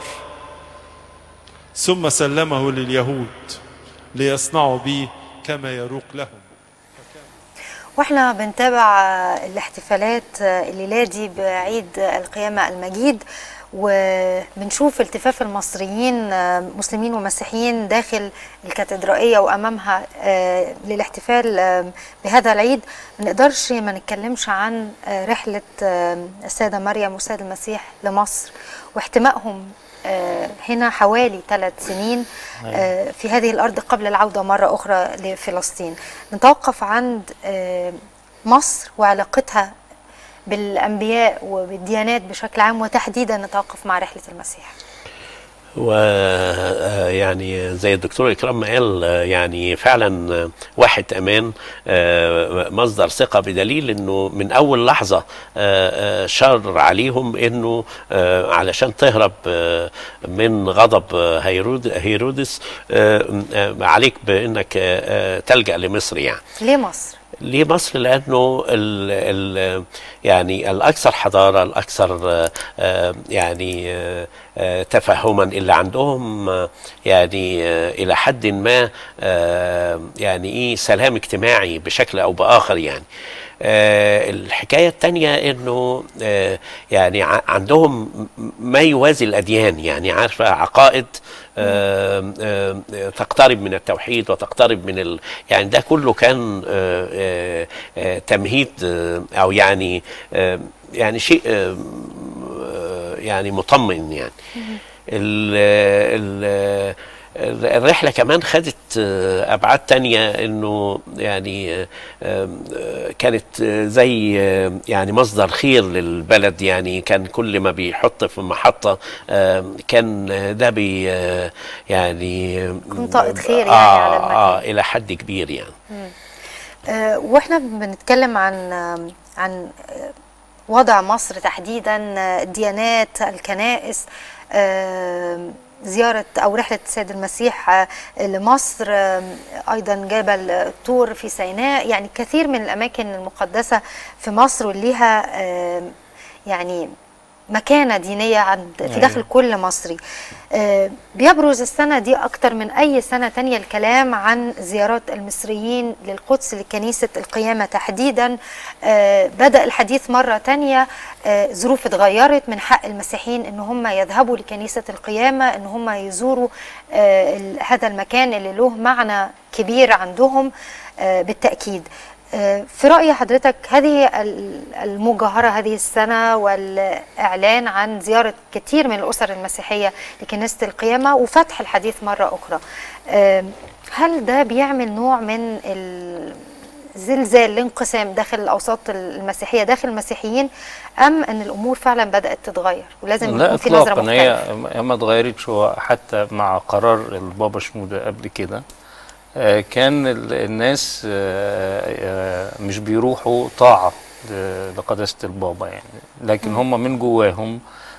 ثم سلمه لليهود ليصنعوا به كما يروق لهم واحنا بنتابع آه، الاحتفالات آه، الليله دي بعيد القيامه المجيد وبنشوف التفاف المصريين آه، مسلمين ومسيحيين داخل الكاتدرائيه وامامها آه، للاحتفال آه، بهذا العيد ما نقدرش ما نتكلمش عن آه، رحله آه، السيده مريم والسيد المسيح لمصر واحتمائهم آه، هنا حوالي ثلاث سنين آه، في هذه الأرض قبل العودة مرة أخرى لفلسطين نتوقف عند آه، مصر وعلاقتها بالأنبياء وبالديانات بشكل عام وتحديدا نتوقف مع رحلة المسيح ويعني زي الدكتور إكرام ما قال آه، يعني فعلا آه، واحد أمان آه، مصدر ثقة بدليل أنه من أول لحظة آه، آه، شر عليهم أنه آه، علشان تهرب آه، من غضب آه، هيرود هيرودس آه، آه، عليك بأنك آه، آه، تلجأ لمصر يعني ليه مصر؟ ليه مصر لانه ال ال يعني الاكثر حضاره الاكثر آه، آه، يعني آه، آه، تفهما اللي عندهم آه، يعني آه، الى حد ما آه، يعني ايه سلام اجتماعي بشكل او باخر يعني آه، الحكايه الثانيه انه آه، يعني ع- عندهم ما يوازي الاديان يعني عارفه عقائد آم، آم، آه، تقترب من التوحيد وتقترب من ال... يعني ده كله كان آه، آه، آه، تمهيد آه، او يعني آه، يعني شيء آه، آه، يعني مطمئن يعني ال ال الرحلة كمان خدت آه، أبعاد تانية إنه يعني آه، آه، كانت آه، زي آه، يعني مصدر خير للبلد يعني كان كل ما بيحط في محطة آه، كان آه، ده بي آه، يعني يكون طاقة خير يعني آه على المكان. آه إلى حد كبير يعني مم. آه، واحنا بنتكلم عن آم، عن آه، وضع مصر تحديدا آه، الديانات الكنائس آم، زيارة أو رحلة السيد المسيح آه، لمصر آم، أيضا جبل طور في سيناء يعني كثير من الأماكن المقدسة في مصر واللي ليها آم، يعني مكانة دينية عند في أيوة. داخل كل مصري آه، بيبرز السنة دي أكتر من أي سنة تانية الكلام عن زيارات المصريين للقدس لكنيسة القيامة تحديدا آه، بدأ الحديث مرة تانية آه، ظروف اتغيرت من حق المسيحيين ان هم يذهبوا لكنيسة القيامة ان هم يزوروا آه، ال- هذا المكان اللي له معنى كبير عندهم آه، بالتأكيد آه، في رأي حضرتك هذه ال- المجاهرة هذه السنة والإعلان عن زيارة كثير من الأسر المسيحية لكنيسة القيامة وفتح الحديث مرة أخرى آه، هل ده بيعمل نوع من الزلزال الانقسام داخل الأوساط المسيحية داخل المسيحيين أم أن الأمور فعلا بدأت تتغير ولازم لا يكون في نظرة اطلاقا هي مختلفة هي ما اتغيرتش هو حتى مع قرار البابا شنودة قبل كده آه، كان ال- الناس آه، آه، مش بيروحوا طاعة ل- لقداسة البابا يعني لكن هم من جواهم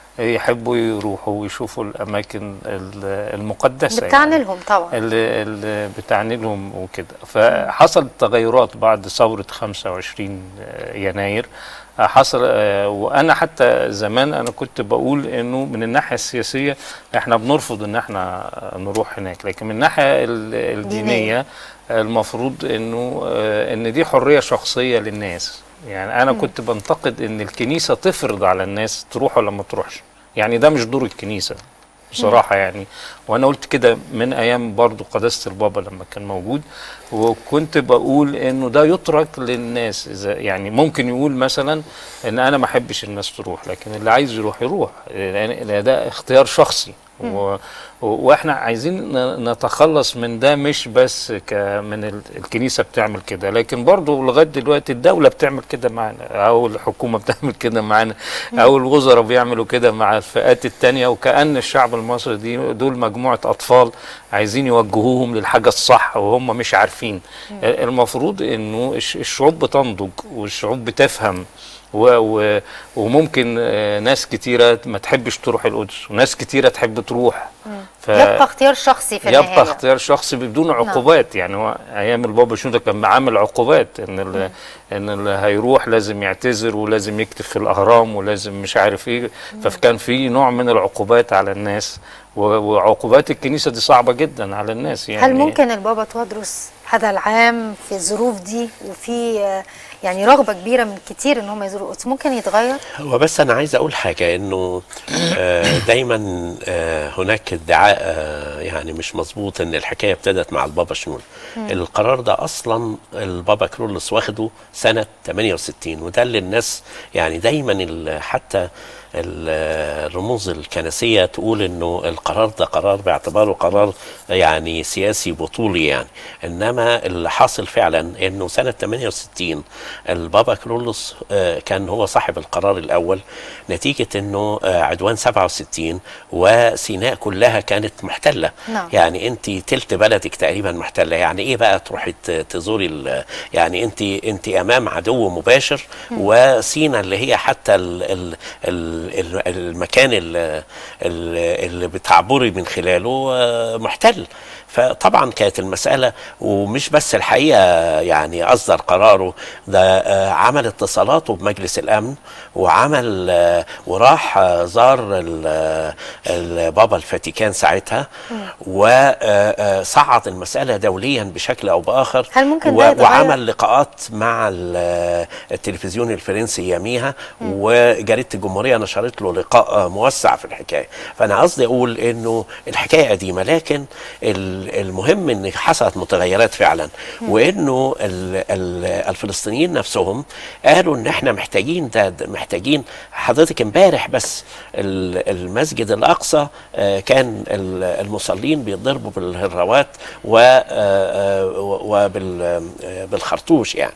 يحبوا يروحوا ويشوفوا الأماكن ال- المقدسة اللي بتعني لهم طبعا اللي, اللي بتعني لهم وكده فحصل تغيرات بعد ثورة 25 يناير حصل آه، وانا حتى زمان انا كنت بقول انه من الناحيه السياسيه احنا بنرفض ان احنا نروح هناك لكن من الناحيه ال- الدينيه المفروض انه آه، ان دي حريه شخصيه للناس يعني انا مم. كنت بنتقد ان الكنيسه تفرض على الناس تروح ولا ما تروحش يعني ده مش دور الكنيسه بصراحة يعني وأنا قلت كده من أيام برضو قداسة البابا لما كان موجود وكنت بقول إنه ده يترك للناس إذا يعني ممكن يقول مثلا إن أنا ما أحبش الناس تروح لكن اللي عايز يروح يروح لأن لأن ده اختيار شخصي مم. و... و- واحنا عايزين ن- نتخلص من ده مش بس ك من ال- الكنيسه بتعمل كده لكن برضه لغايه دلوقتي الدوله بتعمل كده معانا او الحكومه بتعمل كده معانا او الوزراء بيعملوا كده مع الفئات التانية وكأن الشعب المصري دي دول مجموعه اطفال عايزين يوجهوهم للحاجه الصح وهم مش عارفين مم. المفروض انه الش- الشعوب بتنضج والشعوب بتفهم و و وممكن آه، ناس كتيرة ما تحبش تروح القدس وناس كتيرة تحب تروح ف- يبقى اختيار شخصي في النهاية يبقى اختيار شخصي بدون عقوبات يعني هو ايام البابا شنودة كان عامل عقوبات ان اللي ان اللي هيروح لازم يعتذر ولازم يكتب في الاهرام ولازم مش عارف ايه فكان في نوع من العقوبات على الناس و- وعقوبات الكنيسه دي صعبه جدا على الناس يعني هل ممكن البابا تودرس هذا العام في الظروف دي وفي آه، يعني رغبة كبيرة من كتير ان هم يزوروا القدس ممكن يتغير؟ هو بس انا عايز اقول حاجه انه آه، دايما آه، هناك ادعاء آه، يعني مش مظبوط ان الحكايه ابتدت مع البابا شنود مم. القرار ده اصلا البابا كرولوس واخده سنه 68 وده اللي الناس يعني دايما ال- حتى ال- الرموز الكنسيه تقول انه القرار ده قرار باعتباره قرار يعني سياسي بطولي يعني انما اللي حاصل فعلا انه سنه 68 البابا كرولوس آه، كان هو صاحب القرار الاول نتيجه انه آه، عدوان 67 وسيناء كلها كانت محتله نعم. يعني انت تلت بلدك تقريبا محتله يعني ايه بقى تروحي ت- تزوري ال- يعني انت انت امام عدو مباشر مم. وسينا اللي هي حتى ال ال ال ال المكان ال- ال- اللي بتعبري من خلاله آه، محتل فطبعا كانت المسألة ومش بس الحقيقة يعني أصدر قراره ده آه، عمل اتصالاته بمجلس الأمن وعمل آه، وراح آه، زار ال- البابا الفاتيكان ساعتها وصعد المسألة دوليا بشكل أو بآخر هل ممكن و- ده يتغير؟ وعمل لقاءات مع ال- التلفزيون الفرنسي يوميها وجريدة الجمهورية نشرت له لقاء آه، موسع في الحكاية فأنا قصدي أقول إنه الحكاية قديمة لكن ال- المهم إن حصلت متغيرات فعلا مم. وإنه ال- ال- الفلسطينيين نفسهم قالوا إن إحنا محتاجين ده ده محتاجين حضرتك امبارح بس ال- المسجد الأقصى آه، كان ال- المصلين بيضربوا بالهراوات وبالخرطوش يعني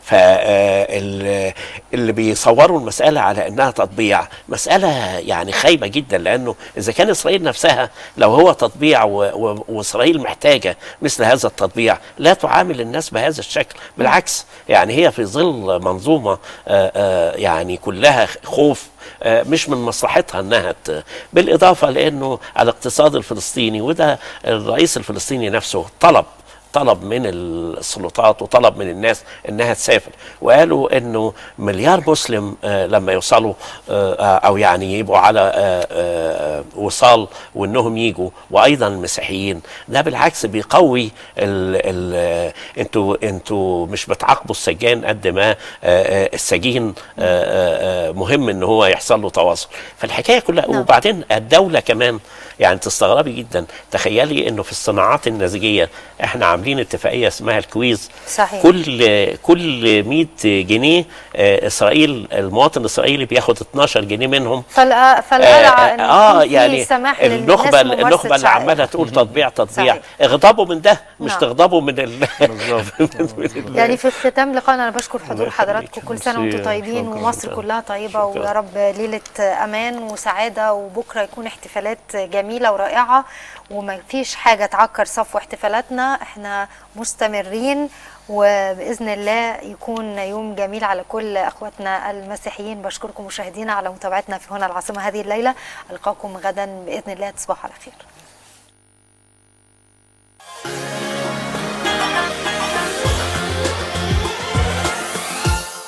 فاللي بيصوروا المسألة على أنها تطبيع مسألة يعني خايبة جدا لأنه إذا كان إسرائيل نفسها لو هو تطبيع و- و- وإسرائيل محتاجة مثل هذا التطبيع لا تعامل الناس بهذا الشكل بالعكس يعني هي في ظل منظومة آه، آه، يعني كلها خوف آه، مش من مصلحتها انها ت- بالاضافه لانه الاقتصاد الفلسطيني وده الرئيس الفلسطيني نفسه طلب طلب من السلطات وطلب من الناس انها تسافر وقالوا انه مليار مسلم آه، لما يوصلوا آه، آه، او يعني يبقوا على آه، آه، وصال وانهم يجوا وايضا المسيحيين ده بالعكس بيقوي ال ال انتوا انتوا مش بتعاقبوا السجان قد ما آه، آه، السجين آه، آه، آه، مهم ان هو يحصل له تواصل فالحكايه كلها نعم. وبعدين الدوله كمان يعني تستغربي جدا تخيلي انه في الصناعات النازجيه احنا عاملين اتفاقيه اسمها الكويز صحيح. كل كل 100 جنيه آه، اسرائيل المواطن الاسرائيلي بياخد 12 جنيه منهم فالقلع فالقلع ان اه يكون في يعني سماح النخبه للناس النخبه ممارسة اللي عماله تقول تطبيع تطبيع صحيح. اغضبوا من ده مش نعم. تغضبوا من ال من ال- يعني في ختام لقائنا انا بشكر حضور الله يخليك. حضراتكم كل سنه وانتم ميرسي. طيبين شكراً. ومصر كلها طيبه شكراً. ويا رب ليله امان وسعاده وبكره يكون احتفالات جميله ورائعه وما فيش حاجه تعكر صفو احتفالاتنا احنا مستمرين وباذن الله يكون يوم جميل على كل اخواتنا المسيحيين بشكركم مشاهدينا على متابعتنا في هنا العاصمه هذه الليله القاكم غدا باذن الله تصبحوا على خير